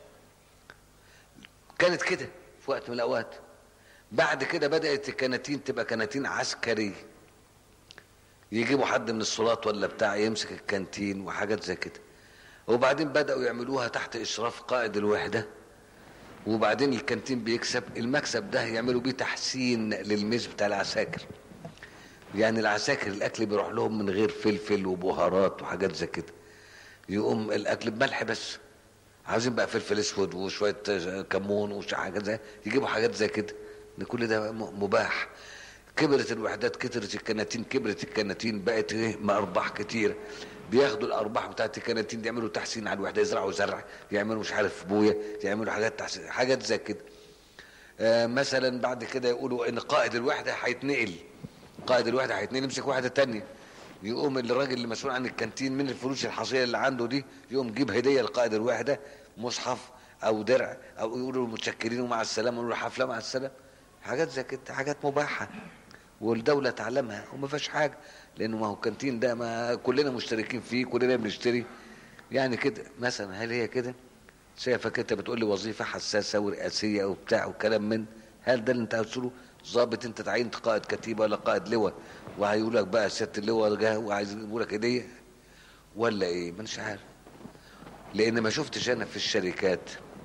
كانت كده في وقت من الأوقات بعد كده بدأت الكناتين تبقى كناتين عسكرية يجيبوا حد من الصلاة ولا بتاع يمسك الكانتين وحاجات زي كده وبعدين بدأوا يعملوها تحت إشراف قائد الوحدة وبعدين الكانتين بيكسب المكسب ده يعملوا بيه تحسين للميز بتاع العساكر يعني العساكر الاكل بيروح لهم من غير فلفل وبهارات وحاجات زي كده يقوم الاكل بملح بس عاوزين بقى فلفل اسود وشويه كمون وش حاجات زي يجيبوا حاجات زي كده ان كل ده م- مباح كبرت الوحدات كترت الكناتين كبرت الكناتين بقت ايه ارباح كتير بياخدوا الارباح بتاعت الكناتين دي يعملوا تحسين على الوحده يزرعوا زرع يعملوا مش عارف بويه يعملوا حاجات تحسين حاجات زي كده آه مثلا بعد كده يقولوا ان قائد الوحده هيتنقل قائد الوحده هيتنقل يمسك واحده تانية يقوم الراجل اللي مسؤول عن الكانتين من الفلوس الحصيله اللي عنده دي يقوم يجيب هديه لقائد الوحده مصحف او درع او يقولوا متشكرين ومع السلامه يقولوا حفله مع السلامه حاجات زي كده حاجات مباحه والدوله تعلمها وما فيهاش حاجه لانه ما هو الكانتين ده ما كلنا مشتركين فيه كلنا بنشتري يعني كده مثلا هل هي كده شايفك انت بتقول لي وظيفه حساسه ورئاسيه وبتاع وكلام من هل ده اللي انت هتقوله ظابط انت تعينت قائد كتيبه ولا قائد لواء وهيقول لك بقى سياده اللواء جه وعايز يجيبوا لك هديه ولا ايه مانيش عارف لان ما شفتش انا في الشركات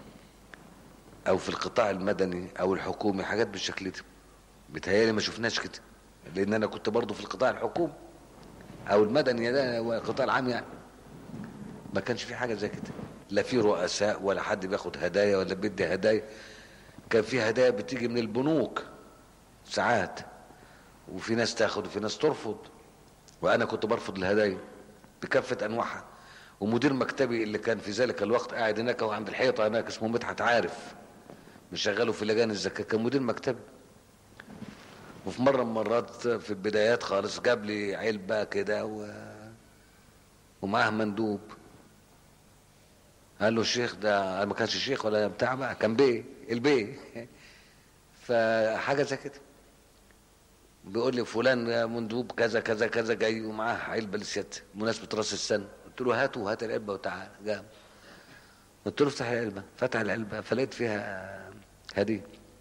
او في القطاع المدني او الحكومي حاجات بالشكل ده بتهيالي ما شفناش كده لان انا كنت برضو في القطاع الحكومي او المدني ده هو القطاع العام يعني ما كانش في حاجه زي كده لا في رؤساء ولا حد بياخد هدايا ولا بيدي هدايا كان في هدايا بتيجي من البنوك ساعات وفي ناس تاخد وفي ناس ترفض وانا كنت برفض الهدايا بكافه انواعها ومدير مكتبي اللي كان في ذلك الوقت قاعد هناك وعند الحيطه هناك اسمه مدحت عارف مشغله في لجان الزكاه كان مدير مكتبي وفي مره من المرات في البدايات خالص جاب لي علبه كده و... ومعاه مندوب قال له الشيخ ده ما كانش شيخ ولا بتاع بقى كان بيه البيه فحاجه زي كده بيقول لي فلان مندوب كذا كذا كذا جاي ومعاه علبه لسيادتك بمناسبه راس السنه قلت له هاته هات العلبه وتعالى جاب قلت له افتح العلبه فتح العلبه فلقيت فيها هديه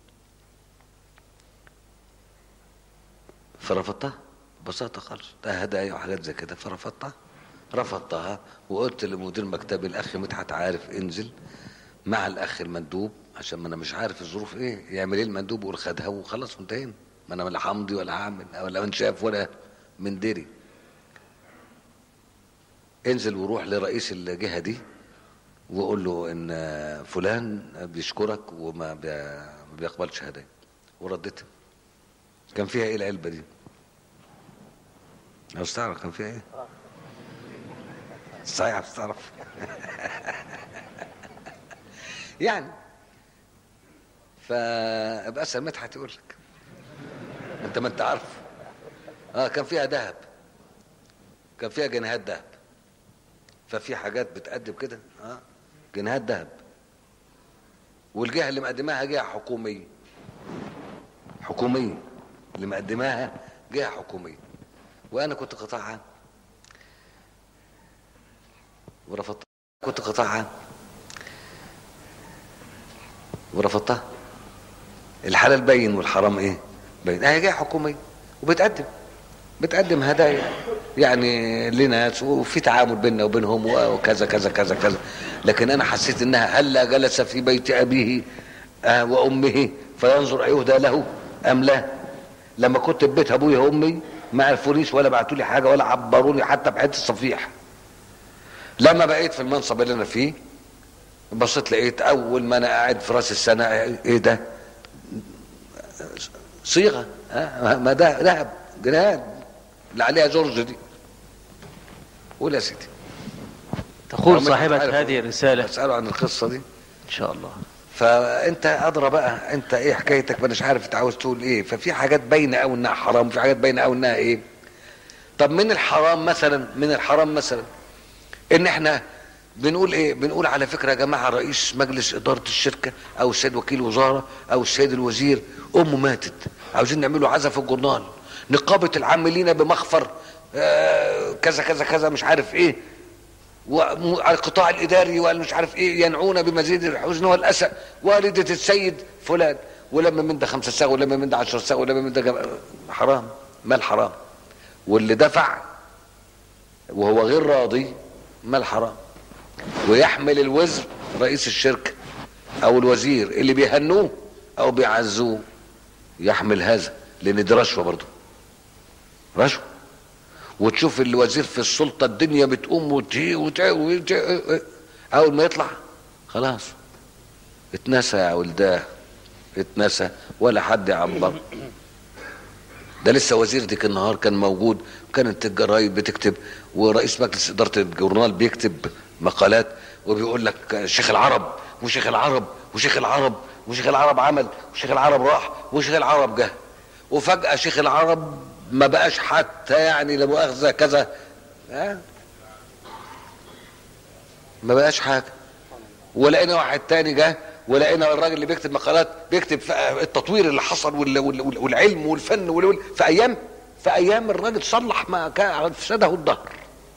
فرفضتها ببساطه خالص ده هدايا وحاجات زي كده فرفضتها رفضتها وقلت لمدير مكتبي الاخ مدحت عارف انزل مع الاخ المندوب عشان ما انا مش عارف الظروف ايه يعمل ايه المندوب ويقول خدها وخلاص وانتهينا ما انا لا همضي ولا هعمل ولا من شاف ولا من دري انزل وروح لرئيس الجهه دي وقول له ان فلان بيشكرك وما بي- ما بيقبلش هدايا وردتها كان فيها ايه العلبه دي عاوز تعرف كان فيها ايه صحيح عاوز تعرف يعني فابقى اسال مدحت يقول لك انت ما انت عارف اه كان فيها ذهب كان فيها جنيهات ذهب ففي حاجات بتقدم كده اه جنيهات ذهب والجهه اللي مقدماها جهه حكوميه حكوميه اللي مقدماها جهه حكوميه وانا كنت قطاع عام ورفضت كنت قطاع عام ورفضتها الحلال باين والحرام ايه باين هي جايه حكوميه وبتقدم بتقدم هدايا يعني لناس وفي تعامل بيننا وبينهم وكذا كذا كذا كذا لكن انا حسيت انها هلا جلس في بيت ابيه آه وامه فينظر ايهدى له ام لا لما كنت في بيت ابويا وامي ما عرفونيش ولا بعتوا لي حاجه ولا عبروني حتى بحته الصفيح لما بقيت في المنصب اللي انا فيه بصيت لقيت اول ما انا قاعد في راس السنه ايه ده صيغه ها ما ده ذهب جنيهات اللي عليها جورج دي قول يا سيدي تقول أو ما صاحبة تعرف- هذه الرسالة اساله عن القصه دي إن شاء الله فانت ادرى بقى انت ايه حكايتك ما اناش عارف انت عاوز تقول ايه ففي حاجات باينه قوي انها حرام وفي حاجات باينه قوي انها ايه طب من الحرام مثلا من الحرام مثلا ان احنا بنقول ايه بنقول على فكره يا جماعه رئيس مجلس اداره الشركه او السيد وكيل وزاره او السيد الوزير امه ماتت عاوزين نعمله عزا في الجورنال نقابه العاملين بمخفر آه كذا كذا كذا مش عارف ايه وعلى القطاع الاداري وقال مش عارف ايه ينعون بمزيد الحزن والاسى والده السيد فلان ولما من ده خمسة ساعة ولما من ده عشر ساعة ولما من ده جم... حرام مال حرام واللي دفع وهو غير راضي مال حرام ويحمل الوزر رئيس الشركة او الوزير اللي بيهنوه او بيعزوه يحمل هذا لان دي رشوة برضه رشوة وتشوف الوزير في السلطة الدنيا بتقوم وتي وتي وتي اول ما يطلع خلاص اتنسى يا ولداه اتنسى ولا حد يعبر ده لسه وزير ديك النهار كان موجود كانت الجرايد بتكتب ورئيس مجلس اداره الجورنال بيكتب مقالات وبيقول لك شيخ العرب وشيخ العرب وشيخ العرب وشيخ العرب عمل وشيخ العرب راح وشيخ العرب جه وفجاه شيخ العرب ما بقاش حتى يعني لا مؤاخذه كذا ها؟ ما بقاش حاجه ولقينا واحد تاني جه ولقينا الراجل اللي بيكتب مقالات بيكتب في التطوير اللي حصل وال- وال- وال- والعلم والفن وال- وال- في ايام في ايام الراجل صلح ما كان افسده الدهر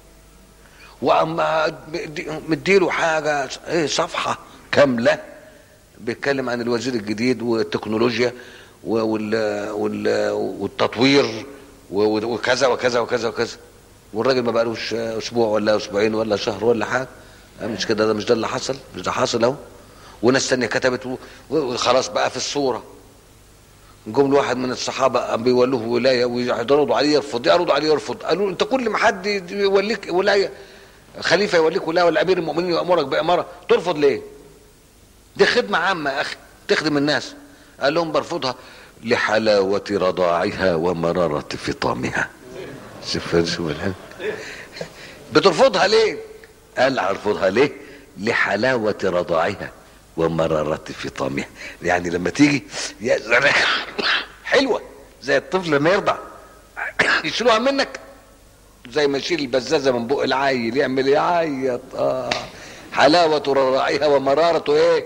واما مدي- مديله حاجه ايه صفحه كامله بيتكلم عن الوزير الجديد والتكنولوجيا و- وال وال والتطوير و- وكذا وكذا وكذا وكذا والراجل ما بقالوش اسبوع ولا اسبوعين ولا شهر ولا حاجه مش كده ده مش ده اللي حصل مش ده حاصل اهو وناس تانية كتبت و- وخلاص بقى في الصوره جم واحد من الصحابه قام بيولوه ولايه ويعرضوا عليه يرفض يعرضوا عليه يرفض قالوا انت كل ما حد يوليك ولايه خليفه يوليك ولايه ولا امير المؤمنين يامرك باماره ترفض ليه؟ دي خدمه عامه يا اخي تخدم الناس قال لهم برفضها لحلاوه رضاعها ومراره فطامها شوف شوف الهم. بترفضها ليه؟ قال ارفضها ليه؟ لحلاوه رضاعها ومراره فطامها يعني لما تيجي يا زلمة، حلوه زي الطفل لما يرضع يشيلوها منك زي ما يشيل البزازه من بق العيل يعمل يعيط اه حلاوه رضاعها ومراره ايه؟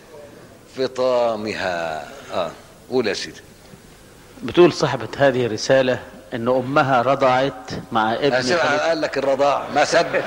فطامها اه قول يا سيدي بتقول صاحبة هذه الرسالة ان امها رضعت مع ابن أسمع خالتها قال لك الرضاعة ما صدق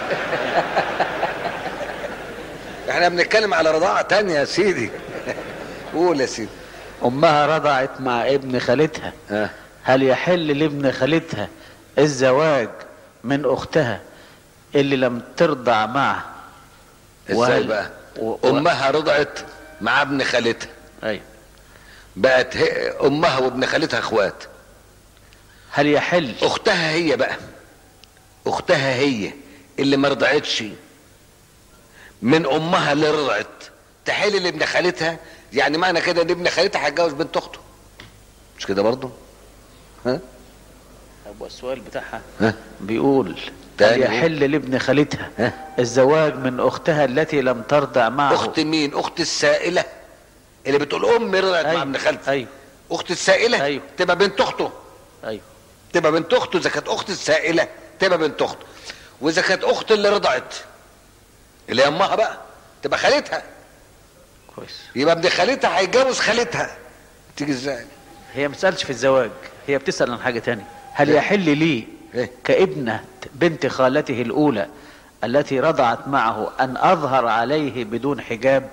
احنا بنتكلم على رضاعة تانية يا سيدي قول يا سيدي امها رضعت مع ابن خالتها ها هل يحل لابن خالتها الزواج من اختها اللي لم ترضع معه ازاي وهل- بقى و- و- امها رضعت مع ابن خالتها ايوه بقت هي امها وابن خالتها اخوات هل يحل اختها هي بقى اختها هي اللي ما رضعتش من امها اللي رضعت تحل لابن خالتها يعني معنى كده ان ابن خالتها هيتجوز بنت اخته مش كده برضه ها طب والسؤال بتاعها ها بيقول هل تاني يحل لابن خالتها ها؟ الزواج من اختها التي لم ترضع معه اخت مين اخت السائله اللي بتقول امي رضعت مع أيوة. ابن خالتي ايوه اخت السائله أيوة. تبقى بنت اخته ايوه تبقى بنت اخته اذا كانت اخت السائله تبقى بنت اخته واذا كانت اخت اللي رضعت اللي هي امها بقى تبقى خالتها كويس يبقى ابن خالتها هيتجوز خالتها تيجي ازاي هي ما بتسالش في الزواج هي بتسال عن حاجه تانية هل إيه؟ يحل لي إيه؟ كابنه بنت خالته الاولى التي رضعت معه ان اظهر عليه بدون حجاب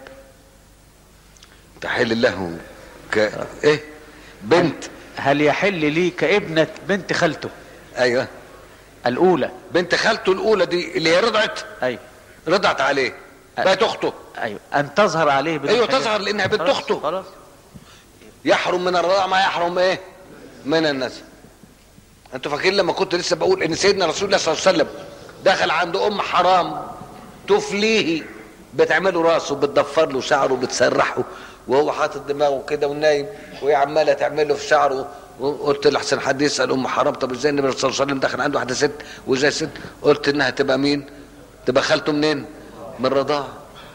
تحل له ك... ايه بنت هل يحل لي كابنه بنت خالته ايوه الاولى بنت خالته الاولى دي اللي هي رضعت ايوه رضعت عليه بقت اخته ايوه ان تظهر عليه بدون ايوه حجاب. تظهر لانها بنت خلاص، اخته خلاص يحرم من الرضاعة ما يحرم ايه من النسب انتوا فاكرين لما كنت لسه بقول ان سيدنا رسول الله صلى الله عليه وسلم دخل عند ام حرام تفليه بتعمله راسه بتضفر له شعره بتسرحه وهو حاطط دماغه كده ونايم وهي عماله تعمل له في شعره وقلت لحسن حد يسال ام حرام طب ازاي النبي صلى الله عليه وسلم دخل عنده واحده ست وازاي ست قلت انها تبقى مين تبقى خالته منين من الرضاعه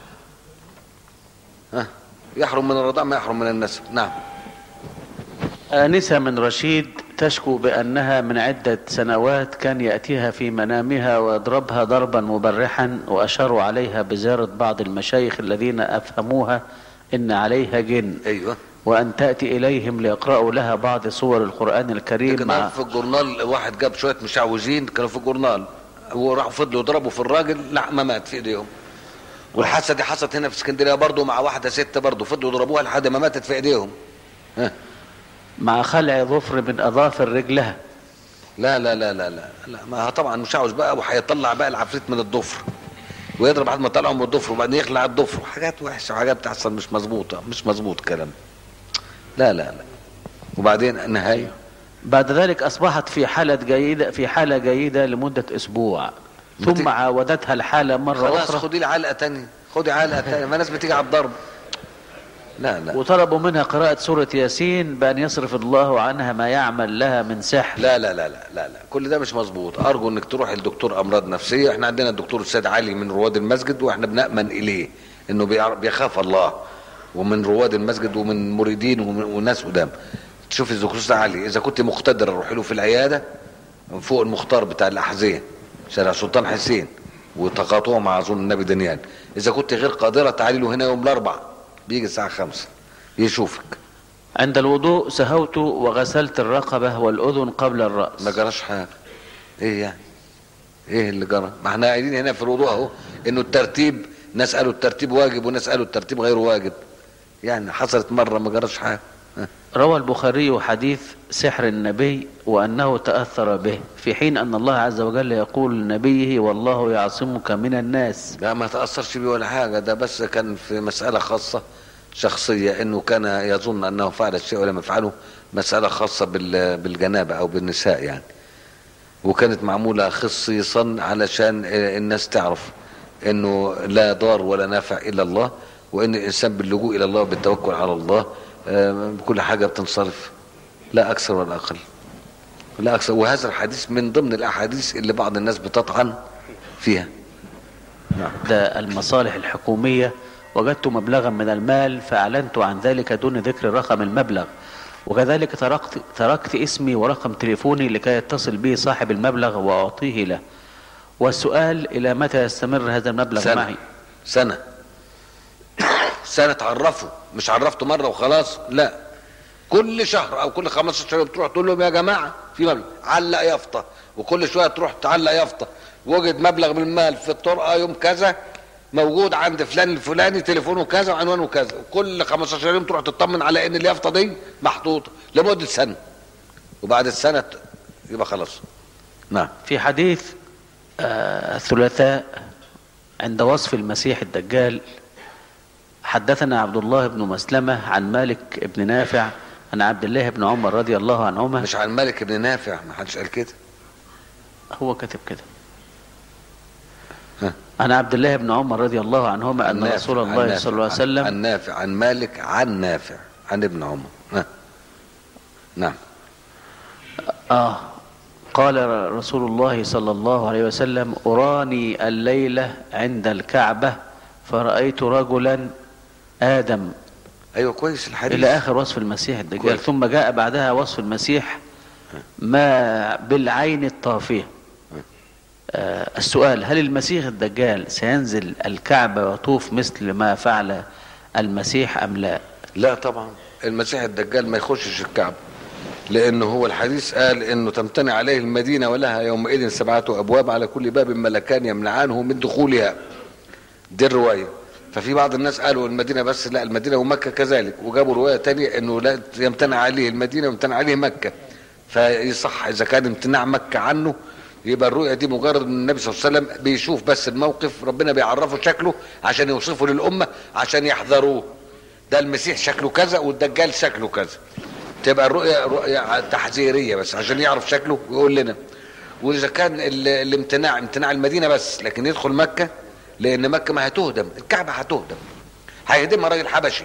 ها يحرم من الرضاعه ما يحرم من النسب نعم آنسة من رشيد تشكو بأنها من عدة سنوات كان يأتيها في منامها ويضربها ضربا مبرحا وأشاروا عليها بزيارة بعض المشايخ الذين أفهموها إن عليها جن ايوه وأن تأتي إليهم ليقرأوا لها بعض صور القرآن الكريم كان مع في الجورنال واحد جاب شويه مشعوذين كانوا في الجورنال وراحوا فضلوا يضربوا في الراجل لا ما مات في ايديهم والحادثه دي حصلت هنا في اسكندريه برضه مع واحده ست برضه فضلوا يضربوها لحد ما ماتت في ايديهم ها مع خلع ظفر من أظافر رجلها لا لا لا لا لا لا ما هو طبعا مشعوذ بقى وهيطلع بقى العفريت من الضفر ويضرب بعد ما طلعوا من الضفر وبعدين يخلع الضفر حاجات وحشه وحاجات بتحصل مش مظبوطه مش مظبوط كلام لا لا لا وبعدين النهايه بعد ذلك أصبحت في حالة جيدة في حالة جيدة لمدة أسبوع بت- ثم عاودتها الحالة مرة خلاص أخرى خدي لي علقه تانية خدي علقه تاني ما الناس بتيجي على الضرب لا لا وطلبوا منها قراءة سورة ياسين بأن يصرف الله عنها ما يعمل لها من سحر لا لا لا لا لا لا كل ده مش مظبوط ارجو انك تروح لدكتور امراض نفسيه احنا عندنا الدكتور السيد علي من رواد المسجد واحنا بنامن اليه انه بيعرف- بيخاف الله ومن رواد المسجد ومن مريدين ومن وناس قدام تشوف الدكتور السيد علي اذا كنت مقتدر روحي له في العياده فوق المختار بتاع الاحذيه شارع سلطان حسين وتقاطعه مع اظن النبي دانيال اذا كنت غير قادره تعالي له هنا يوم الاربع بيجي الساعه خمسة يشوفك عند الوضوء سهوت وغسلت الرقبة والأذن قبل الرأس ما جراش حاجه ايه يعني ايه اللي جرى ما احنا قايلين هنا في الوضوء اهو انه الترتيب ناس قالوا الترتيب واجب وناس قالوا الترتيب غير واجب يعني حصلت مره ما جراش حاجه ها. روى البخاري حديث سحر النبي وأنه تأثر به في حين أن الله عز وجل يقول لنبيه والله يعصمك من الناس لا ما تاثرش بيه ولا حاجه ده بس كان في مساله خاصه شخصيه انه كان يظن انه فعل الشيء ولم يفعله مساله خاصه بال- بالجنابه او بالنساء يعني وكانت معموله خصيصا علشان الناس تعرف انه لا ضار ولا نافع الا الله وان الانسان باللجوء الى الله بالتوكل على الله آه، كل حاجه بتنصرف لا اكثر ولا اقل لا اكثر وهذا الحديث من ضمن الاحاديث اللي بعض الناس بتطعن فيها نعم ده المصالح الحكومية وجدت مبلغا من المال فأعلنت عن ذلك دون ذكر رقم المبلغ وكذلك تركت, تركت اسمي ورقم تليفوني لكي يتصل بي صاحب المبلغ وأعطيه له والسؤال إلى متى يستمر هذا المبلغ سنة معي سنة سنة تعرفه مش عرفته مرة وخلاص لا كل شهر او كل 15 يوم تروح تقول لهم يا جماعة في مبلغ علق يافطة وكل شوية تروح تعلق يافطة وجد مبلغ من المال في الطرقة يوم كذا موجود عند فلان الفلاني تليفونه كذا وعنوانه كذا وكل 15 يوم تروح تطمن على ان اليافطة دي محطوطة لمدة سنة وبعد السنة يبقى خلاص نعم في حديث آه، الثلاثاء عند وصف المسيح الدجال حدثنا عبد الله بن مسلمة عن مالك بن نافع عن عبد الله بن عمر رضي الله عنهما مش عن مالك بن نافع ما حدش قال كده هو كتب كده ها. عن عبد الله بن عمر رضي الله عنهما أن النافع، رسول عن الله نافع، صلى الله عليه عن- وسلم عن نافع عن مالك عن نافع عن ابن عمر ها. نعم آه قال رسول الله صلى الله عليه وسلم أراني الليلة عند الكعبة فرأيت رجلا آدم ايوه كويس الحديث إلى آخر وصف المسيح الدجال كويس. ثم جاء بعدها وصف المسيح ما بالعين الطافية آه السؤال هل المسيح الدجال سينزل الكعبة ويطوف مثل ما فعل المسيح أم لا لا طبعا المسيح الدجال ما يخشش الكعبة لانه هو الحديث قال انه تمتنع عليه المدينة ولها يومئذ سبعة ابواب على كل باب ملكان يمنعانه من دخولها دي الرواية ففي بعض الناس قالوا المدينة بس لا المدينة ومكة كذلك وجابوا رواية تانية انه لا يمتنع عليه المدينة ويمتنع عليه مكة فيصح اذا كان امتناع مكة عنه يبقى الرؤية دي مجرد ان النبي صلى الله عليه وسلم بيشوف بس الموقف ربنا بيعرفه شكله عشان يوصفه للأمة عشان يحذروه ده المسيح شكله كذا والدجال شكله كذا تبقى الرؤية رؤية تحذيرية بس عشان يعرف شكله ويقول لنا واذا كان ال- الامتناع امتناع المدينة بس لكن يدخل مكة لان مكة ما هتهدم الكعبة هتهدم هيهدمها راجل حبشي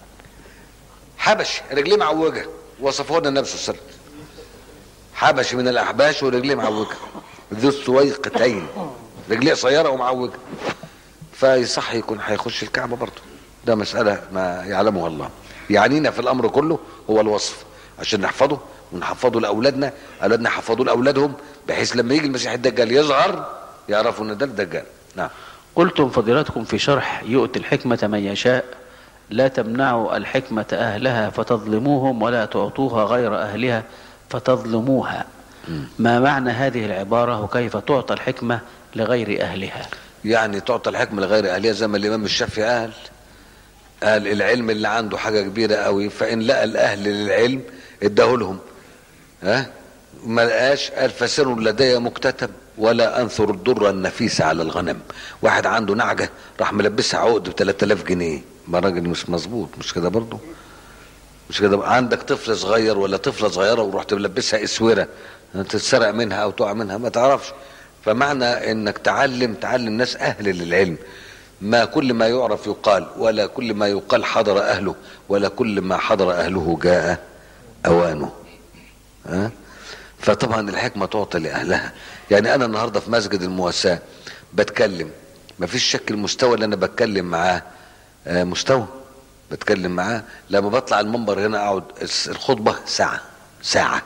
حبشي رجليه معوجة وصفه لنا النبي صلى الله عليه وسلم حبشي من الاحباش ورجليه معوجة ذو السويقتين رجليه قصيرة ومعوجة فيصح يكون هيخش الكعبة برضه ده مسألة ما يعلمها الله يعنينا في الأمر كله هو الوصف عشان نحفظه ونحفظه لأولادنا أولادنا يحفظوه لأولادهم بحيث لما يجي المسيح الدجال يظهر يعرفوا إن ده الدجال نعم قلتم فضيلتكم في شرح يؤتي الحكمة من يشاء لا تمنعوا الحكمة أهلها فتظلموهم ولا تعطوها غير أهلها فتظلموها ما معنى هذه العبارة وكيف تعطى الحكمة لغير أهلها يعني تعطى الحكمة لغير أهلها زي ما الإمام الشافعي قال قال العلم اللي عنده حاجة كبيرة قوي فإن لقى الأهل للعلم اداه لهم ها ما لقاش قال فسر لدي مكتتب ولا أنثر الدر النفيس على الغنم واحد عنده نعجة راح ملبسها عقد ب 3000 جنيه ما راجل مش مظبوط مش كده برضه مش كده عندك طفل صغير ولا طفلة صغيرة ورحت ملبسها اسورة تتسرق منها او تقع منها ما تعرفش فمعنى انك تعلم تعلم ناس اهل للعلم ما كل ما يعرف يقال ولا كل ما يقال حضر أهله ولا كل ما حضر أهله جاء أوانه ها؟ فطبعا الحكمة تعطى لأهلها يعني أنا النهاردة في مسجد المواساة بتكلم ما فيش شك المستوى اللي أنا بتكلم معاه آه، مستوى بتكلم معاه لما بطلع المنبر هنا أقعد الخطبة ساعة ساعة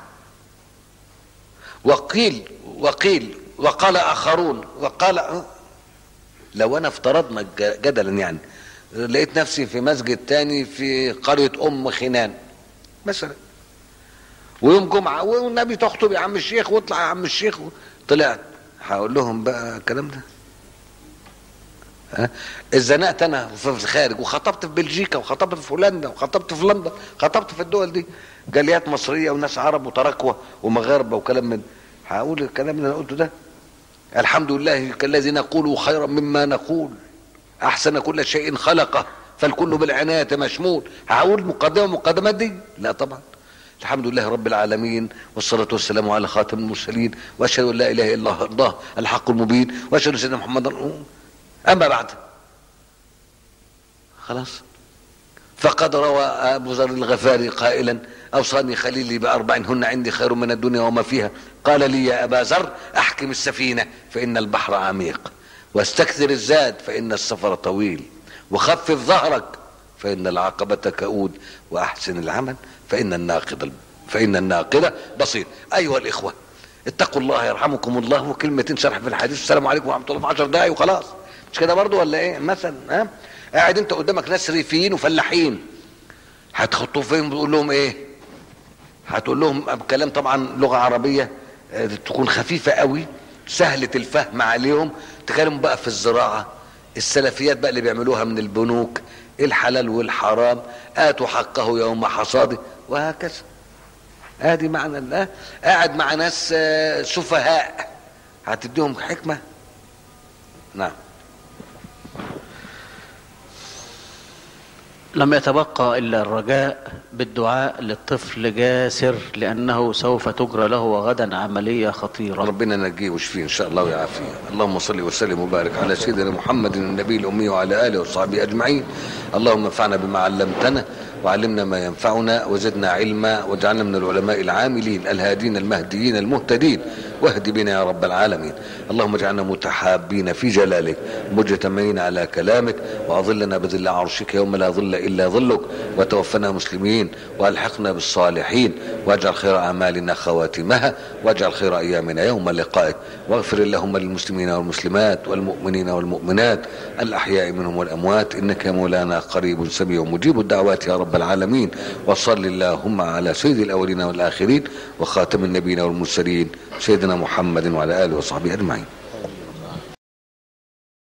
وقيل وقيل وقال آخرون وقال آه. لو أنا افترضنا ج- جدلا يعني لقيت نفسي في مسجد تاني في قرية أم خنان مثلا ويوم جمعة والنبي تخطب يا عم الشيخ واطلع يا عم الشيخ طلعت هقول لهم بقى الكلام ده ها اتزنقت انا في الخارج وخطبت في بلجيكا وخطبت في هولندا وخطبت في لندن خطبت في الدول دي جاليات مصريه وناس عرب وتراكوه ومغاربه وكلام من هقول الكلام اللي انا قلته ده الحمد لله كالذي نقول خيرا مما نقول احسن كل شيء خلقه فالكل بالعنايه مشمول هقول مقدمه مقدمات دي لا طبعا الحمد لله رب العالمين والصلاة والسلام على خاتم المرسلين وأشهد أن لا إله إلا الله الحق المبين وأشهد أن سيدنا محمدا أما بعد خلاص فقد روى أبو ذر الغفاري قائلا أوصاني خليلي بأربع هن عندي خير من الدنيا وما فيها قال لي يا أبا ذر أحكم السفينة فإن البحر عميق واستكثر الزاد فإن السفر طويل وخفف ظهرك فإن العقبة كؤود وأحسن العمل فإن الناقد فإن الناقد بصير أيها الإخوة اتقوا الله يرحمكم الله وكلمتين شرح في الحديث السلام عليكم ورحمة الله في 10 دقايق وخلاص مش كده برضو ولا ايه مثلا ها قاعد انت قدامك ناس ريفيين وفلاحين هتخطوه فين بتقول لهم ايه هتقول لهم كلام طبعا لغة عربية آه، تكون خفيفة قوي سهلة الفهم عليهم تكلم بقى في الزراعة السلفيات بقى اللي بيعملوها من البنوك الحلال والحرام آتوا حقه يوم حصاده وهكذا ادي معنى الله قاعد مع ناس آه، سفهاء هتديهم حكمة نعم لم يتبقى إلا الرجاء بالدعاء للطفل جاسر لأنه سوف تجرى له غدا عملية خطيرة ربنا ينجيه ويشفيه ان شاء الله ويعافيه اللهم صل وسلم وبارك على سيدنا محمد النبي الامي وعلى اله وصحبه اجمعين اللهم انفعنا بما علمتنا وعلمنا ما ينفعنا وزدنا علما واجعلنا من العلماء العاملين الهادين المهديين المهتدين واهد بنا يا رب العالمين اللهم اجعلنا متحابين في جلالك مجتمعين على كلامك واظلنا بظل عرشك يوم لا ظل الا ظلك وتوفنا مسلمين والحقنا بالصالحين واجعل خير اعمالنا خواتمها واجعل خير ايامنا يوم لقائك واغفر اللهم للمسلمين والمسلمات والمؤمنين والمؤمنات الاحياء منهم والاموات انك يا مولانا قريب سميع مجيب الدعوات يا رب العالمين وصل اللهم على سيد الاولين والاخرين وخاتم النبيين والمرسلين سيدنا محمد وعلى اله وصحبه اجمعين